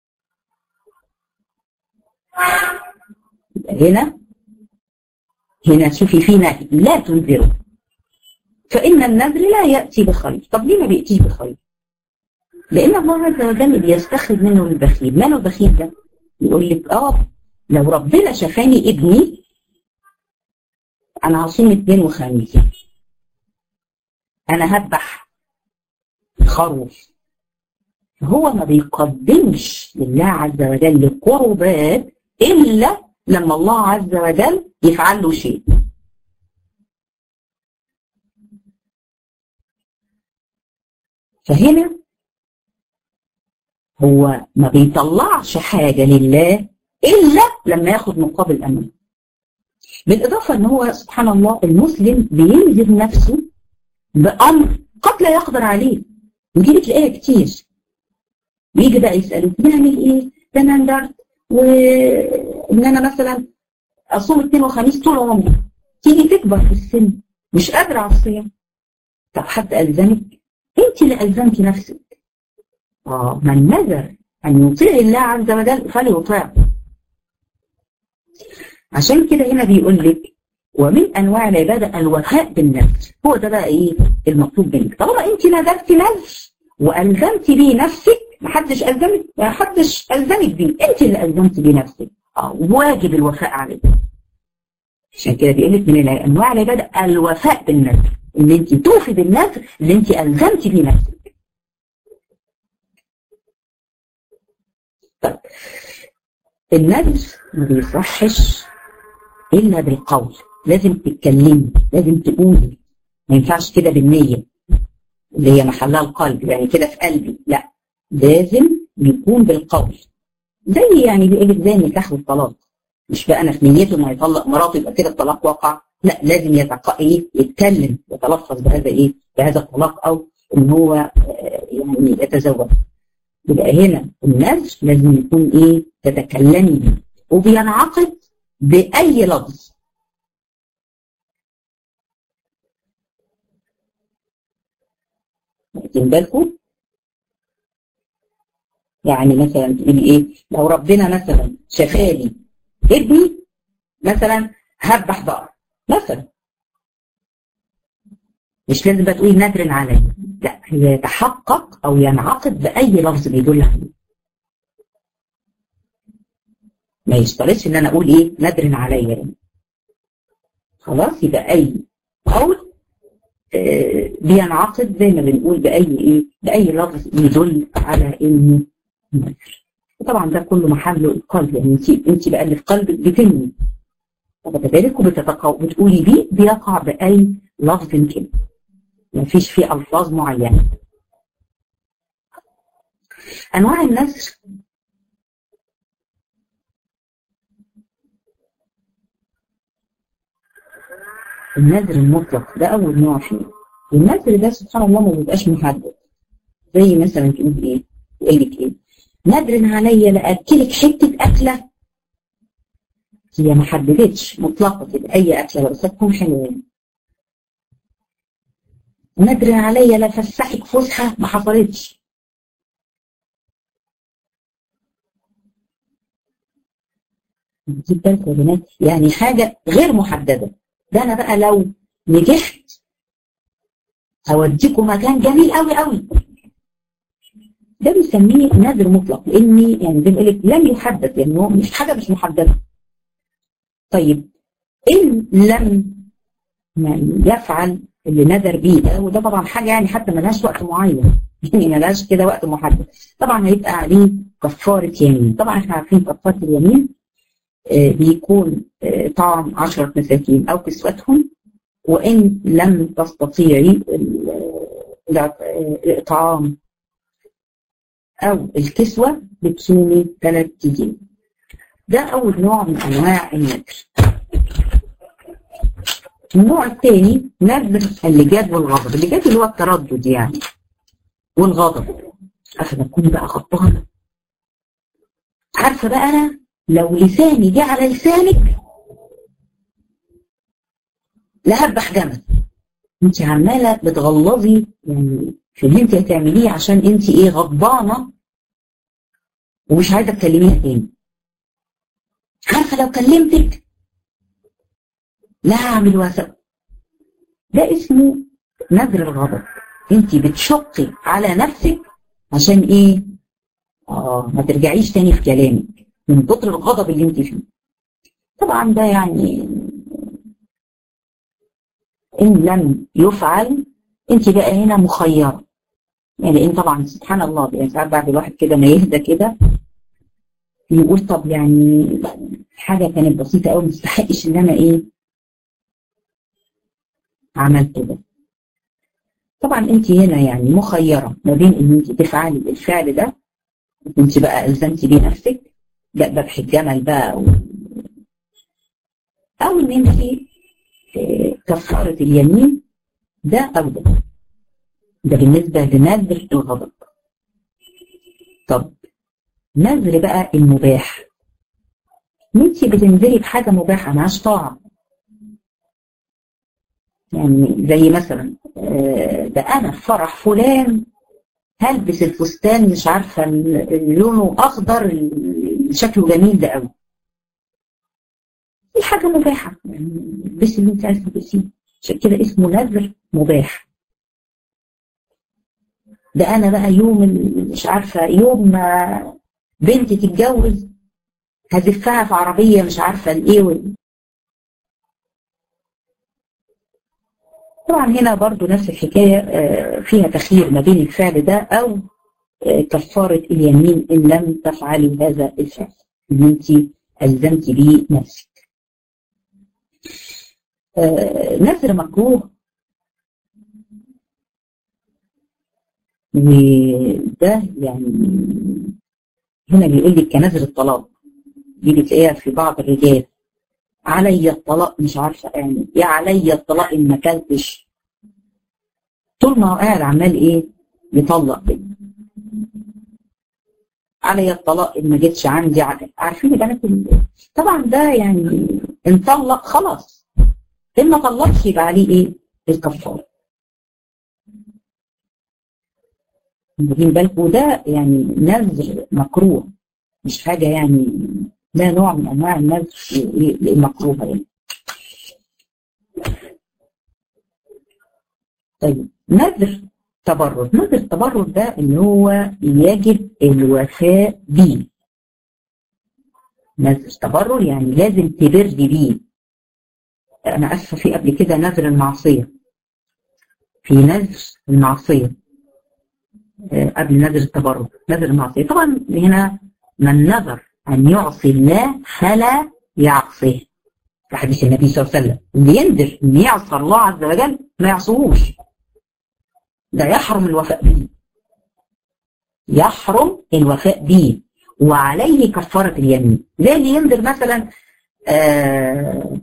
هنا هنا شوفي في نهي لا تنذروا فإن النذر لا يأتي بخير طب ليه ما بيأتيش بخير لأن الله عز وجل بيستخرج منه البخيل ماله البخيل ده يقول لك اه لو ربنا شفاني ابني أنا هصوم اثنين وخميس أنا هذبح خروف هو ما بيقدمش لله عز وجل قربات إلا لما الله عز وجل يفعل له شيء فهنا هو ما بيطلعش حاجة لله إلا لما ياخد مقابل أمره بالإضافة أن هو سبحان الله المسلم بينزل نفسه بأمر قد لا يقدر عليه نجيب تلاقيها كتير بيجي بقى يسأله نعمل إيه؟ ده أنا ندرت وان انا مثلا اصوم اثنين وخميس طول عمري تيجي تكبر في السن مش قادره على الصيام طب حد الزمك انت اللي الزمتي نفسك اه من نذر ان يطيع الله عز وجل فليطيع عشان كده هنا بيقول لك ومن انواع العباده الوفاء بالنفس هو ده بقى ايه المطلوب منك طالما انت نذرتي نذر والزمتي بيه نفسك محدش الزمك محدش الزمك بيه انت اللي الزمتي بيه نفسك اه واجب الوفاء عليك عشان كده بيقول لك من انواع العباده الوفاء بالنذر ان انت توفي بالنذر اللي انت الزمتي بيه نفسك طيب النذر ما بيصحش الا بالقول لازم تتكلمي لازم تقولي ما ينفعش كده بالنيه اللي هي محلها القلب يعني كده في قلبي لا لازم يكون بالقول زي يعني بيقول لك زي النكاح والطلاق مش بقى انا في نيته انه يطلق مراته يبقى كده الطلاق وقع لا لازم يتق... ايه يتكلم يتلفظ بهذا ايه بهذا الطلاق او ان هو يعني يتزوج يبقى هنا النذر لازم يكون ايه تتكلمي بيه وبينعقد باي لفظ واخدين بالكم يعني مثلا تقولي ايه لو ربنا مثلا شفالي ابني مثلا هذبح بقر مثلا مش لازم بقى تقولي نادر علي لا هي يتحقق او ينعقد باي لفظ بيدل عليه ما يشترطش ان انا اقول ايه نادر عليا يعني. خلاص يبقى اي قول آه بينعقد زي ما بنقول باي ايه باي لفظ يدل على انه نذر وطبعا ده كله محله القلب يعني انت انت بقى اللي في قلبك بتنمي وكذلك وبتتقو بتقولي بيه بيقع باي لفظ كده ما فيش فيه الفاظ معينه انواع النذر النذر المطلق ده اول نوع فيه النذر ده سبحان الله ما بيبقاش محدد زي مثلا تقول ايه يقول لك ايه نذر عليا لاكلك حته اكله هي ما حددتش مطلقه كده اي اكله بس تكون حلوه نذر عليا لا فسحك فسحه ما حصلتش جيب بالك يا بنات يعني حاجه غير محدده ده انا بقى لو نجحت هوديكم مكان جميل قوي قوي ده بنسميه نذر مطلق لاني يعني زي ما لك لم يحدد لانه يعني مش حاجه مش محدده طيب ان لم يعني يفعل اللي نذر بيه ده وده طبعا حاجه يعني حتى ملهاش وقت معين يعني ملهاش كده وقت محدد طبعا هيبقى عليه كفاره يمين طبعا احنا عارفين كفاره اليمين آه بيكون آه طعام عشرة مساكين أو كسوتهم وإن لم تستطيعي الإطعام أو الكسوة بتصومي ثلاث أيام ده أول نوع من أنواع النذر النوع الثاني نذر اللجاج والغضب اللجاج اللي هو التردد يعني والغضب عشان أكون بقى غضبانة عارفة بقى أنا لو لساني جه على لسانك لهبح جمل انت عماله بتغلظي يعني في اللي انت هتعمليه عشان انت ايه غضبانه ومش عايزه تكلميها تاني عارفه لو كلمتك لا هعمل واسع ده اسمه نذر الغضب انت بتشقي على نفسك عشان ايه اه ما ترجعيش تاني في كلامك من كتر الغضب اللي انت فيه طبعا ده يعني ان لم يفعل انت بقى هنا مخيره يعني لان طبعا سبحان الله يعني ساعات بعد الواحد كده ما يهدى كده يقول طب يعني حاجه كانت بسيطه قوي ما تستحقش ان انا ايه عملت ده طبعا انت هنا يعني مخيره ما بين ان انت تفعلي الفعل ده وانت بقى الزمتي بيه نفسك لا ذبح الجمل بقى و... او ان انت كفاره اليمين ده او ده ده بالنسبه لنذر الغضب طب نذر بقى المباح انت بتنزلي بحاجه مباحه معاش طاعه يعني زي مثلا ده انا في فرح فلان هلبس الفستان مش عارفه لونه اخضر شكله جميل ده قوي دي حاجة مباحة يعني بس اللي انت عايز تلبسيه عشان كده اسمه نذر مباح ده انا بقى يوم مش عارفة يوم ما بنتي تتجوز هزفها في عربية مش عارفة الايه طبعا هنا برضو نفس الحكاية فيها تخيير ما بين الفعل ده او كفارة اليمين ان لم تفعلي هذا الفعل ان انت الزمتي به نفسك نذر مكروه وده يعني هنا بيقول لك كنذر الطلاق دي بتلاقيها في بعض الرجال علي الطلاق مش عارفه اعمل يا علي الطلاق ان ما كلتش طول ما هو قاعد عمال ايه يطلق كده علي الطلاق ان ما جيتش عندي عارفين بنات طبعا ده يعني ان طلق خلاص ان ما طلقش يبقى عليه ايه الكفاره واخدين بالكم وده يعني نذر مكروه مش حاجه يعني لا نوع من انواع النذر المكروهه يعني طيب نذر تبرد نذر التبرد ده اللي هو يجب الوفاء به نذر تبرر يعني لازم تبر بيه انا اسفه في قبل كده نذر المعصيه في نذر المعصيه قبل نذر التبرد نذر المعصيه طبعا هنا من نذر ان يعصي الله فلا يعصيه في حديث النبي صلى الله عليه وسلم اللي ينذر ان يعصى الله عز وجل ما يعصوهوش ده يحرم الوفاء به يحرم الوفاء به وعليه كفارة اليمين زي اللي ينذر مثلا آه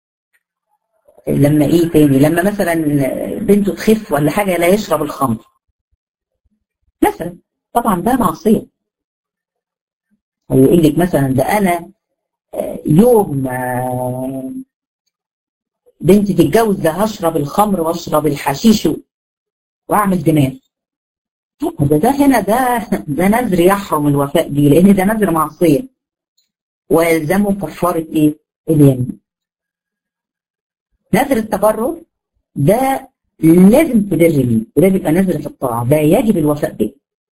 لما ايه تاني لما مثلا بنته تخف ولا حاجة لا يشرب الخمر مثلا طبعا ده معصية يقول لك مثلا ده انا يوم بنتي تتجوز ده هشرب الخمر واشرب الحشيش واعمل دماغ ده ده هنا ده ده نذر يحرم الوفاء به لان ده نذر معصيه ويلزمه كفاره ايه؟ اليمين. نذر التبرر ده لازم تبر بيه وده بيبقى نذر في الطاعه ده يجب الوفاء به.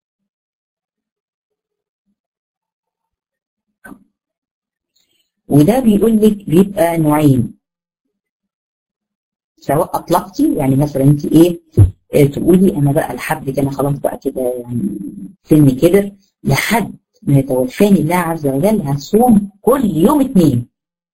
وده بيقول لك بيبقى نوعين سواء اطلقتي يعني مثلا انت ايه تقولي انا بقى لحد كده خلاص بقى كده يعني سني كبر لحد ما يتوفاني الله عز وجل هصوم كل يوم اثنين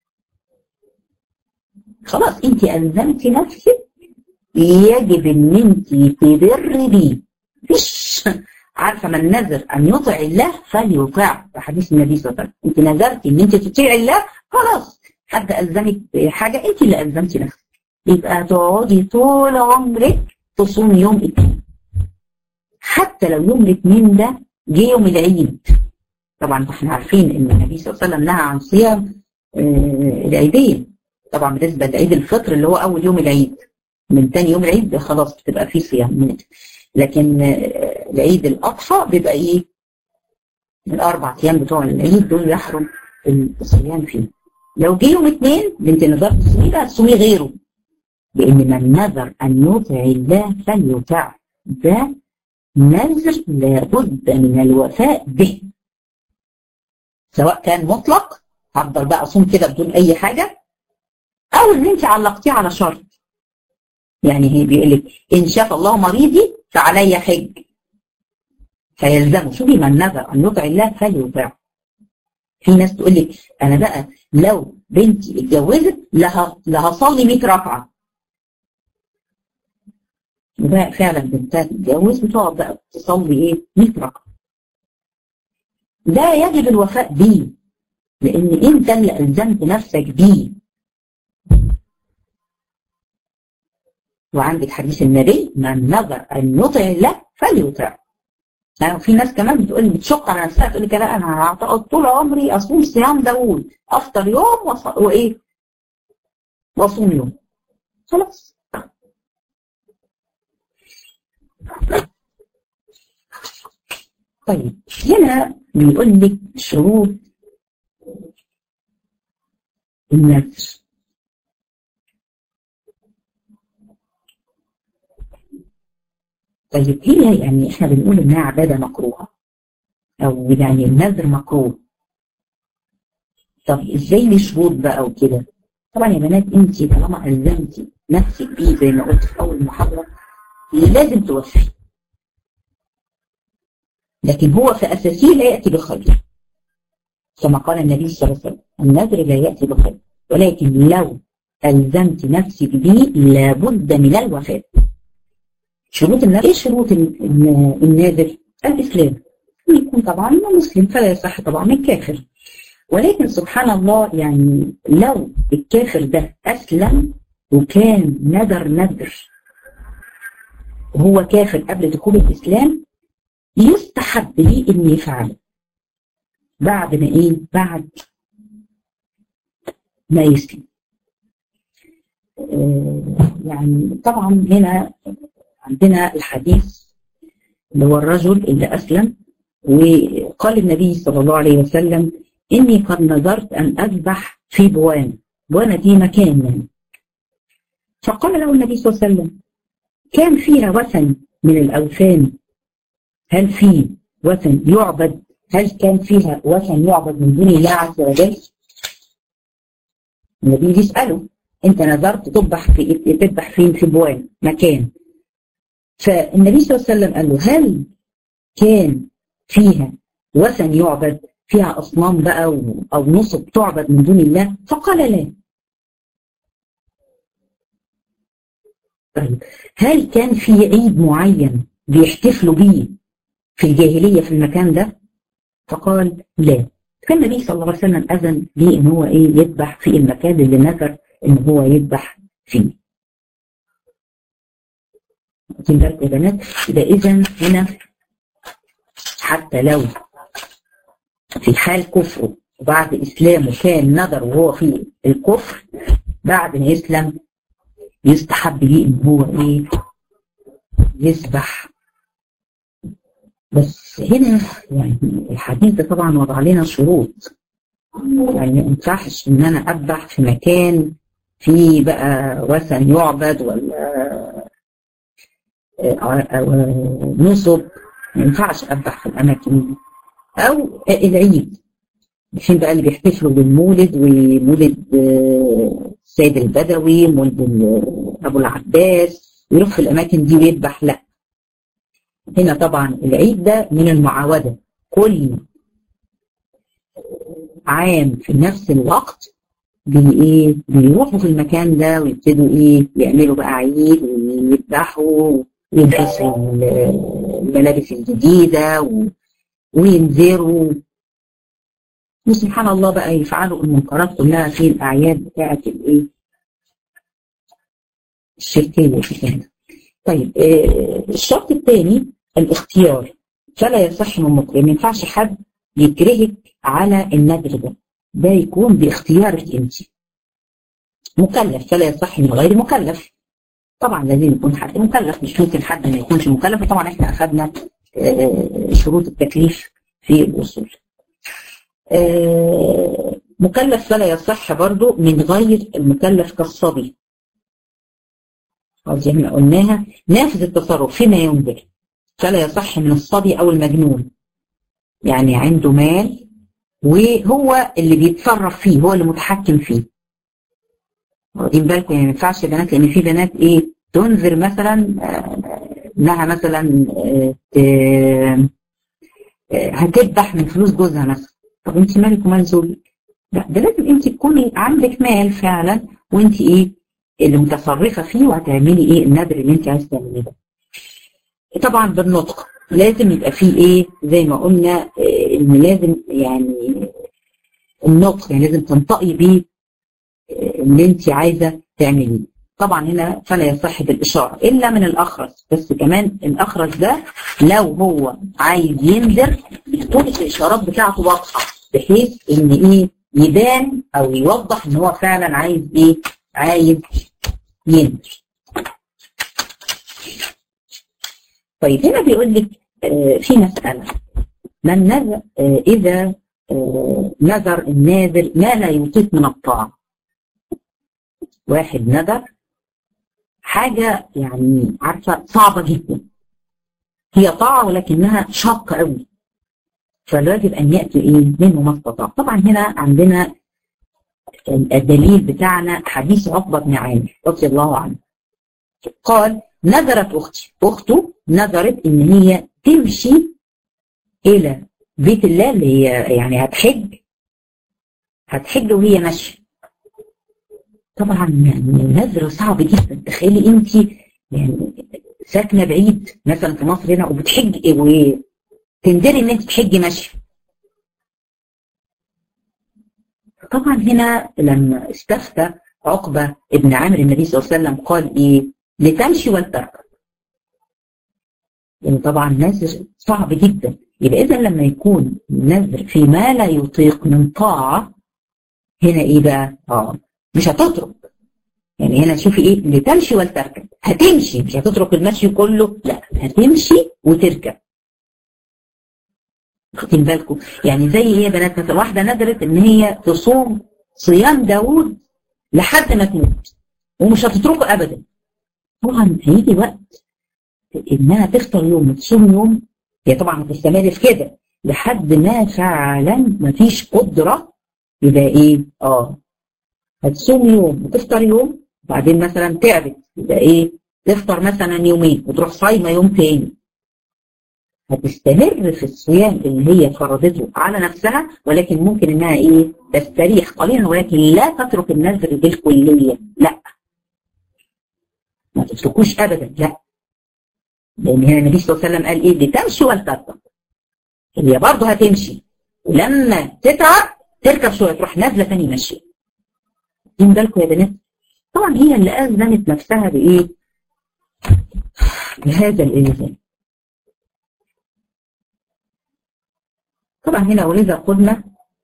خلاص انت الزمتي نفسك يجب ان انت تبر بيه مفيش عارفه من نذر ان يطع الله فليطع في حديث النبي صلى الله عليه وسلم انت نذرتي ان انت تطيعي الله خلاص حد الزمك بحاجه انت اللي الزمتي نفسك يبقى تقعدي طول عمرك تصوم يوم اثنين حتى لو يوم الاثنين ده جه يوم العيد طبعا احنا عارفين ان النبي صلى الله عليه وسلم نهى عن صيام آه العيدين طبعا بالنسبه لعيد الفطر اللي هو اول يوم العيد من ثاني يوم العيد خلاص بتبقى فيه صيام من لكن آه العيد الاضحى بيبقى ايه الاربع ايام بتوع العيد دول يحرم الصيام فيه لو جه يوم اثنين انت نظرت تصومي بقى تصومي غيره لأن من نذر أن يطع الله فليطع ده نذر لابد من الوفاء به سواء كان مطلق هفضل بقى أصوم كده بدون أي حاجة أو إن أنت علقتيه على شرط يعني هي بيقول لك إن شاف الله مريضي فعلي حج فيلزمه شوفي من نذر أن يطع الله فليطع في ناس تقول لك أنا بقى لو بنتي اتجوزت لهصلي 100 ركعة وبقى فعلا بنتها تتجوز بتقعد بقى تصلي ايه 100 ركعه ده يجب الوفاء بيه لان انت اللي الزمت نفسك بيه وعندك حديث النبي من نظر ان يطع الله فليطع يعني في ناس كمان بتقول بتشق على نفسها تقول لك لا انا هقعد طول عمري اصوم صيام داوود افطر يوم وص... وايه واصوم يوم خلاص طيب هنا بيقول لك شروط النذر طيب هي يعني احنا بنقول انها عباده مكروهه او يعني النذر مكروه طب ازاي لي شروط بقى وكده طبعا يا بنات انت طالما الزمتي نفسك بيه زي ما قلت في اول محاضره لازم توفي لكن هو في اساسيه لا ياتي بخير كما قال النبي صلى الله عليه وسلم النذر لا ياتي بخير ولكن لو الزمت نفسك به لابد من الوفاه شروط النذر ايه شروط النذر الاسلام يكون طبعا مسلم فلا يصح طبعا من كافر ولكن سبحان الله يعني لو الكافر ده أسلم وكان ندر ندر وهو كافر قبل دخول الإسلام يستحب ليه إن يفعله بعد ما إيه؟ بعد ما يسلم آه يعني طبعا هنا عندنا الحديث اللي هو الرجل اللي أسلم وقال النبي صلى الله عليه وسلم إني قد نذرت أن أذبح في بوان بوانا دي مكان يعني فقال له النبي صلى الله عليه وسلم كان فيها وثن من الأوثان هل في وثن يعبد هل كان فيها وثن يعبد من دون الله عز وجل النبي يسأله انت نذرت تذبح في تذبح فين في بوان مكان فالنبي صلى الله عليه وسلم قال له هل كان فيها وثن يعبد فيها أصنام بقى أو نصب تعبد من دون الله فقال لا طيب هل كان في عيد معين بيحتفلوا بيه في الجاهلية في المكان ده فقال لا كان النبي صلى الله عليه وسلم أذن ليه إن هو إيه يذبح في المكان اللي نذر إن هو يذبح فيه واخدين بالكم يا بنات يبقى إذا هنا حتى لو في حال كفره وبعد إسلامه كان نذر وهو في الكفر بعد ما يسلم يستحب ليه إن هو إيه يسبح بس هنا يعني الحديث ده طبعا وضع لنا شروط يعني ما ينفعش إن أنا أذبح في مكان فيه بقى وثن يعبد ولا نصب ما ينفعش أذبح في الأماكن دي أو العيد عشان بقى اللي بيحتفلوا بالمولد ومولد السيد البدوي مولد أبو العباس ويروح في الأماكن دي ويذبح لا هنا طبعا العيد ده من المعاودة كل عام في نفس الوقت بي ايه بيروحوا في المكان ده ويبتدوا ايه يعملوا بقى عيد ويذبحوا ويلبسوا الملابس الجديدة و... وينذروا وسبحان الله بقى يفعلوا المنكرات كلها في الأعياد بتاعة الإيه؟ الشركية كده. طيب آه الشرط الثاني الاختيار فلا يصح من مكره ما ينفعش حد يكرهك على النذر ده ده يكون باختيارك انت مكلف فلا يصح من غير مكلف طبعا لازم يكون حد مكلف مش ممكن حد ما يكونش مكلف وطبعا احنا اخذنا شروط التكليف في الأصول مكلف فلا يصح برضو من غير المكلف كالصبي زي ما قلناها نافذ التصرف فيما ينذر فلا يصح من الصبي أو المجنون يعني عنده مال وهو اللي بيتصرف فيه هو اللي متحكم فيه واخدين بالكم يعني ما ينفعش بنات لان في بنات ايه تنذر مثلا انها مثلا هتذبح من فلوس جوزها مثلا طب انت مالك ومال زوجك؟ لا ده لازم انت تكوني عندك مال فعلا وانت ايه اللي متصرفه فيه وهتعملي ايه النذر اللي انت عايزه تعمليه ده. طبعا بالنطق لازم يبقى فيه ايه زي ما قلنا إيه ان لازم يعني النطق يعني لازم تنطقي بيه اللي انت عايزه تعمليه طبعا هنا فلا يصح بالإشارة إلا من الأخرس بس كمان الأخرس ده لو هو عايز ينذر بتكون الإشارات بتاعته واضحة بحيث إن إيه يبان أو يوضح إن هو فعلا عايز إيه عايز ينذر طيب هنا بيقول لك آه في مسألة من نذر آه إذا آه نذر الناذر ما لا يطيق من الطاعة واحد ندر حاجة يعني عارفة صعبة جدا هي طاعة ولكنها شاقة قوي فالواجب أن يأتي إيه منه ما استطاع طبعا هنا عندنا الدليل بتاعنا حديث عقبة بن عامر رضي الله عنه قال نذرت أختي أخته نذرت إن هي تمشي إلى بيت الله اللي هي يعني هتحج هتحج وهي ماشية طبعا يعني نذر صعب جدا تخيلي انت يعني ساكنه بعيد مثلا في مصر هنا وبتحج وتندري ان انت تحجي ماشيه طبعا هنا لما استفتى عقبه ابن عامر النبي صلى الله عليه وسلم قال ايه لتمشي ولتركب يعني طبعا نذر صعب جدا يبقى اذا لما يكون نذر في ما لا يطيق من طاعه هنا ايه بقى اه مش هتترك يعني هنا شوفي ايه لتمشي ولتركب هتمشي مش هتترك المشي كله لا هتمشي وتركب واخدين بالكم يعني زي ايه يا بنات مثلا واحده ندرت ان هي تصوم صيام داوود لحد ما تموت ومش هتتركه ابدا طبعا هيجي وقت انها تفطر يوم وتصوم يوم هي طبعا هتستمر في كده لحد ما فعلا مفيش قدره يبقى ايه اه هتصوم يوم وتفطر يوم وبعدين مثلا تعبت يبقى ايه تفطر مثلا يومين وتروح صايمه يوم تاني هتستمر في الصيام اللي هي فرضته على نفسها ولكن ممكن انها ايه تستريح قليلا ولكن لا تترك النذر بالكليه لا ما تتركوش ابدا لا لان هنا النبي صلى الله عليه وسلم قال ايه لتمشي ولتركب هي برضه هتمشي ولما تتعب تركب شويه تروح نازله تاني ماشيه واخدين بالكم يا بنات طبعا هي اللي أذنت نفسها بإيه بهذا الإلزام طبعا هنا ولذا قلنا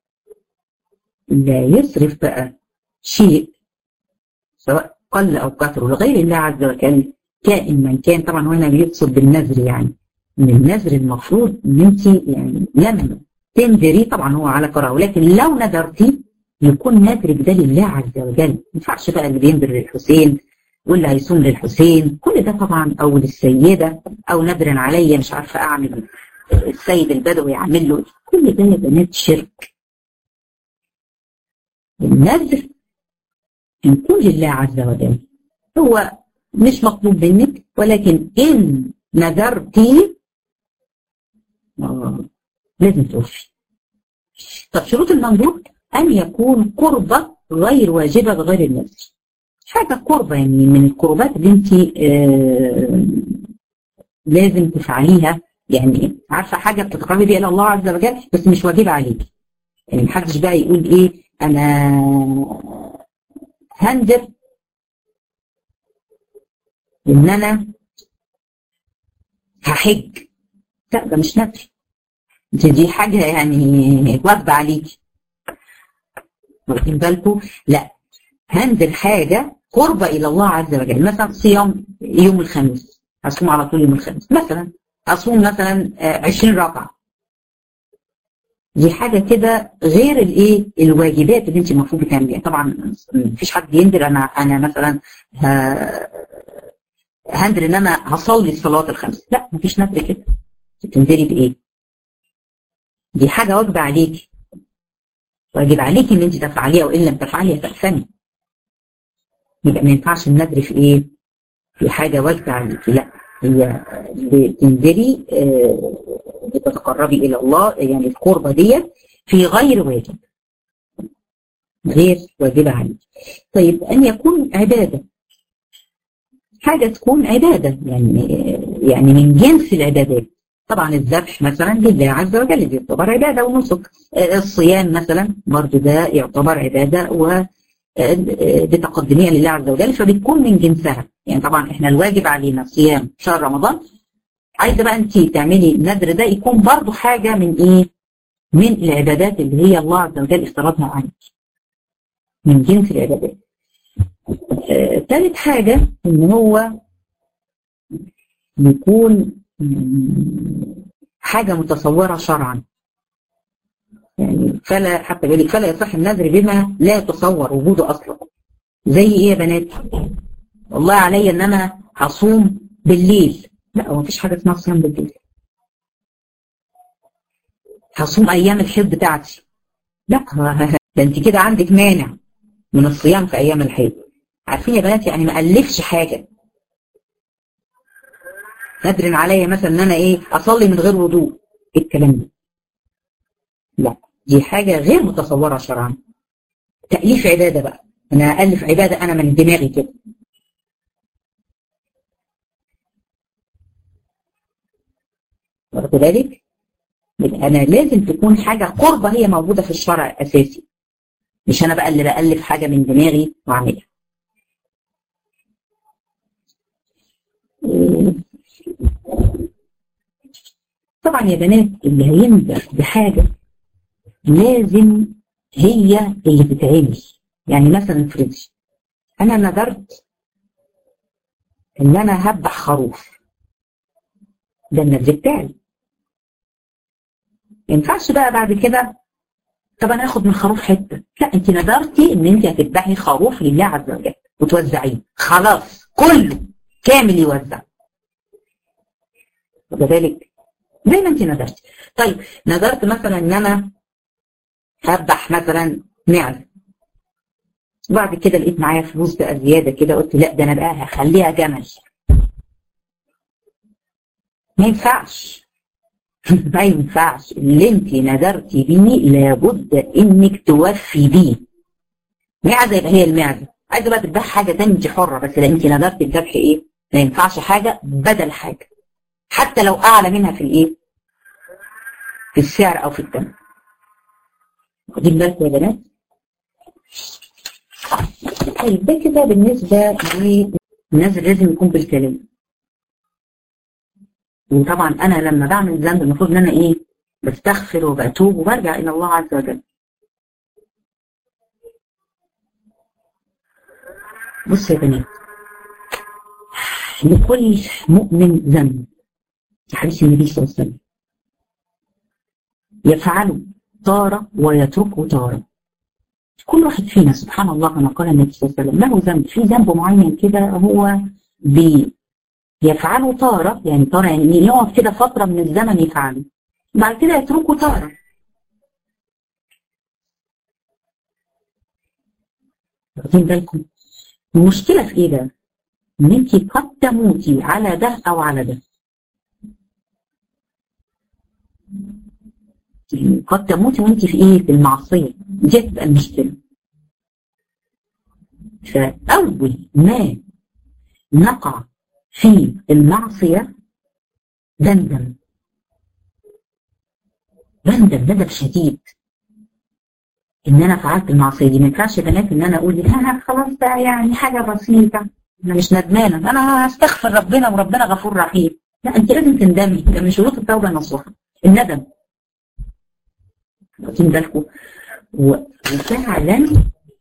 لا يصرف بقى شيء سواء قل أو كثر لغير الله عز وجل كائن من كان طبعا هنا بيقصد بالنذر يعني من النذر المفروض ان انت يعني لما تنذري طبعا هو على كراهه ولكن لو نذرتي يكون نذرك ده لله عز وجل ما ينفعش بقى اللي بينذر للحسين واللي هيصوم للحسين كل ده طبعا او للسيده او نذر عليا مش عارفه اعمل السيد البدوي يعمل له كل ده يا بنات شرك النذر يكون لله عز وجل هو مش مطلوب منك ولكن ان نذرتي آه لازم توفي طب شروط المنذور أن يكون قربة غير واجبة بغير النذر حاجة قربة يعني من القربات اللي انت آه لازم تفعليها يعني عارفة حاجة بتتقربي بيها إلى الله عز وجل بس مش واجبة عليك يعني محدش بقى يقول إيه أنا هندر إن أنا هحج لا ده مش نذر دي حاجة يعني واجبة عليكي واخدين بالكم لا هنزل حاجة قربة إلى الله عز وجل مثلا صيام يوم الخميس أصوم على طول يوم الخميس مثلا أصوم مثلا 20 ركعة دي حاجة كده غير الايه الواجبات اللي انت المفروض بتعمليها طبعا مفيش حد يندر انا انا مثلا هندر ان انا هصلي الصلوات الخمس لا مفيش ندر كده تندري بايه دي حاجة واجبة عليكي واجب عليك ان انت تفعليها وان لم تفعليها تأثمي يبقى ما ينفعش النذر في ايه؟ في حاجه واجبه عليك لا هي بتنذري بتتقربي الى الله يعني القربه ديت في غير واجب غير واجبه عليك طيب ان يكون عباده حاجه تكون عباده يعني يعني من جنس العبادات طبعا الذبح مثلا لله عز وجل دي يعتبر عباده ونسك الصيام مثلا برضه ده يعتبر عباده و بتقدميها لله عز وجل فبتكون من جنسها يعني طبعا احنا الواجب علينا صيام شهر رمضان عايزه بقى انت تعملي النذر ده يكون برضه حاجه من ايه؟ من العبادات اللي هي الله عز وجل افترضها عليك من جنس العبادات ثالث آه حاجه ان هو يكون حاجة متصورة شرعا يعني فلا حتى يقول فلا يصح النذر بما لا يتصور وجوده أصلا زي ايه يا بنات والله عليا ان انا هصوم بالليل لا هو مفيش حاجه اسمها صيام بالليل هصوم ايام الحيض بتاعتي لا ده انت كده عندك مانع من الصيام في ايام الحيض عارفين يا بنات يعني ما الفش حاجه نادر عليا مثلا ان انا ايه اصلي من غير وضوء ايه الكلام ده لا دي حاجه غير متصوره شرعا تاليف عباده بقى انا الف عباده انا من دماغي كده واخد بالك يبقى انا لازم تكون حاجه قربه هي موجوده في الشرع الاساسي مش انا بقى اللي بالف حاجه من دماغي واعملها طبعا يا بنات اللي هينبه بحاجه لازم هي اللي تتعمل يعني مثلا افرضي انا نذرت ان انا هذبح خروف ده النذر بتاعي ما ينفعش بقى بعد كده طب انا اخد من الخروف حته لا انت نذرتي ان انت هتذبحي خروف لله عز وجل وتوزعيه خلاص كله كامل يوزع وكذلك زي ما انت نذرتي طيب نذرت مثلا ان انا هذبح مثلا معزه بعد كده لقيت معايا فلوس بقى زياده كده قلت لا ده انا بقى هخليها جمل ما ينفعش ما ينفعش اللي انت نذرتي بيه لابد انك توفي بيه معزه يبقى هي المعزه عايزه بقى تذبح حاجه ثانيه انت حره بس لا انت نذرتي الذبح ايه ما ينفعش حاجه بدل حاجه حتى لو اعلى منها في الايه في السعر او في الثمن واخدين بالكم يا بنات طيب ده كده بالنسبه للناس لازم يكون بالكلام وطبعا انا لما بعمل ذنب المفروض ان انا ايه بستغفر وبتوب وبرجع الى الله عز وجل بص يا بنات لكل مؤمن ذنب حديث النبي صلى الله عليه وسلم يفعله تارة ويتركه تارة كل واحد فينا سبحان الله كما قال النبي صلى الله عليه وسلم له ذنب في ذنب معين كده هو بي يفعله تارة يعني تارة يعني يقعد كده فترة من الزمن يفعله بعد كده يتركه تارة واخدين بالكم المشكلة في ايه ده؟ ان انت قد تموتي على ده او على ده قد تموتي وانت في ايه في المعصية دي تبقى المشكلة فأول ما نقع في المعصية بندم بندم ندم شديد ان انا فعلت المعصيه دي ما ينفعش يا بنات ان انا اقول ها خلاص بقى يعني حاجه بسيطه انا مش ندمانه انا هستغفر ربنا وربنا غفور رحيم لا انت لازم تندمي ده من شروط التوبه النصوحه الندم واخدين بالكم وفعلا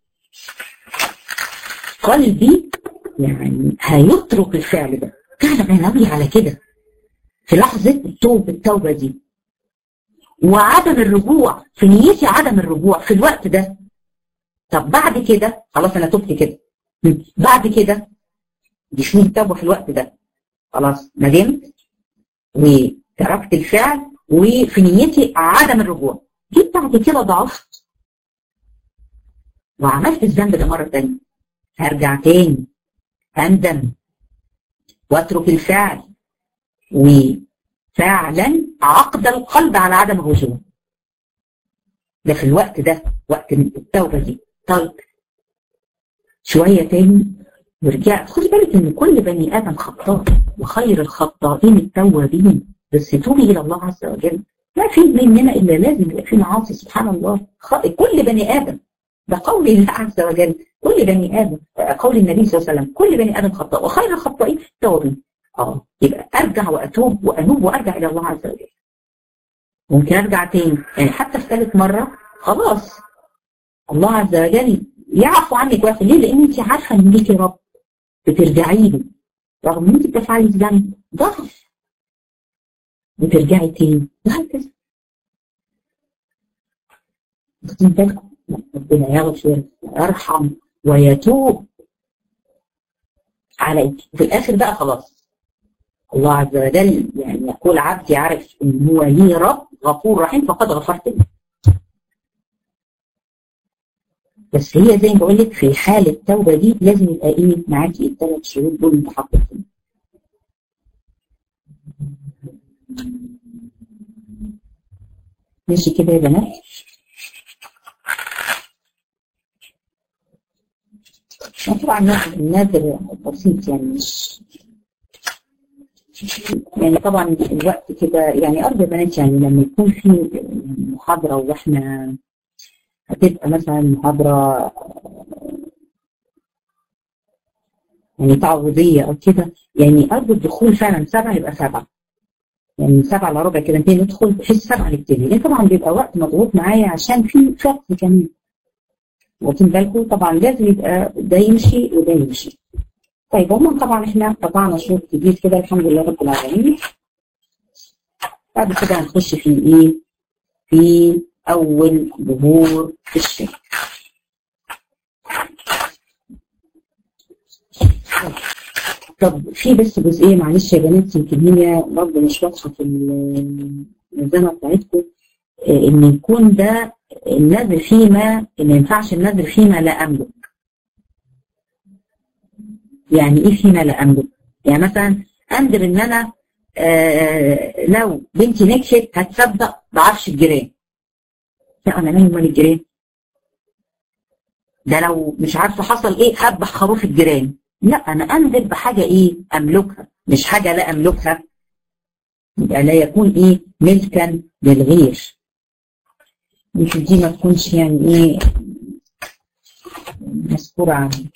قلبي يعني هيترك الفعل ده فعلا انا ناوي على كده في لحظه التوبه التوبه دي وعدم الرجوع في نيتي عدم الرجوع في الوقت ده طب بعد كده خلاص انا تبت كده بعد كده دي شو التوبه في الوقت ده خلاص ندمت وتركت الفعل وفي نيتي عدم الرجوع جيت بعد كده ضعفت وعملت الذنب ده مره ثانيه هرجع تاني هندم واترك الفعل وفعلا عقد القلب على عدم الرجوع ده في الوقت ده وقت التوبه دي طيب شويه تاني ورجعت خدي بالك ان كل بني ادم خطاء وخير الخطائين التوابين بس توبي الى الله عز وجل ما في مننا الا لازم يبقى في معاصي سبحان الله كل بني ادم ده قول الله عز وجل كل بني ادم قول النبي صلى الله عليه وسلم كل بني ادم خطاء وخير الخطائين التوابين اه يبقى ارجع واتوب وانوب وارجع الى الله عز وجل ممكن ارجع تاني يعني حتى في ثالث مره خلاص الله عز وجل يعفو عنك ويغفر ليه؟ لان انت عارفه ان ليكي رب بترجعي له رغم ان انت بتفعلي الذنب ضعف وترجعي تاني وهكذا واخدين بالكم ربنا يغفر ويرحم ويتوب عليك وفي الاخر بقى خلاص الله عز وجل يعني يقول عبدي عارف ان هو ليه رب غفور رحيم فقد غفرت له بس هي زي ما بقول لك في حال التوبه دي لازم يبقى ايه معاكي الثلاث شروط دول متحققين ماشي كده يا بنات طبعا النادر بسيط يعني مش يعني طبعا الوقت كده يعني ارجو بنات يعني لما يكون في محاضره واحنا هتبقى مثلا محاضره يعني تعويضيه او كده يعني ارجو الدخول فعلا سبعه يبقى سبعه يعني سبعه الا ربع كده نبتدي ندخل بحيث سبعه نبتدي لان طبعا بيبقى وقت مضغوط معايا عشان في فقه كمان واخدين بالكم طبعا لازم يبقى ده يمشي وده يمشي طيب هما طبعا احنا قطعنا شوط كبير كده الحمد لله رب العالمين بعد كده هنخش في ايه في اول ظهور الشمس طب في بس جزئيه معلش يا بنات يمكن هي برضه مش واضحه في المنظمه بتاعتكم ان يكون ده النذر فيما ما ينفعش النذر فيما لا املك يعني ايه فيما لا املك يعني مثلا انذر ان انا آه لو بنتي نجحت هتصدق بعرش الجيران لا انا مالي مال الجيران ده لو مش عارفه حصل ايه هذبح خروف الجيران لا انا انذر بحاجه ايه املكها مش حاجه لا املكها يبقى لا يكون ايه ملكا للغير يمكن دي ما تكونش يعني ايه مذكورة عندي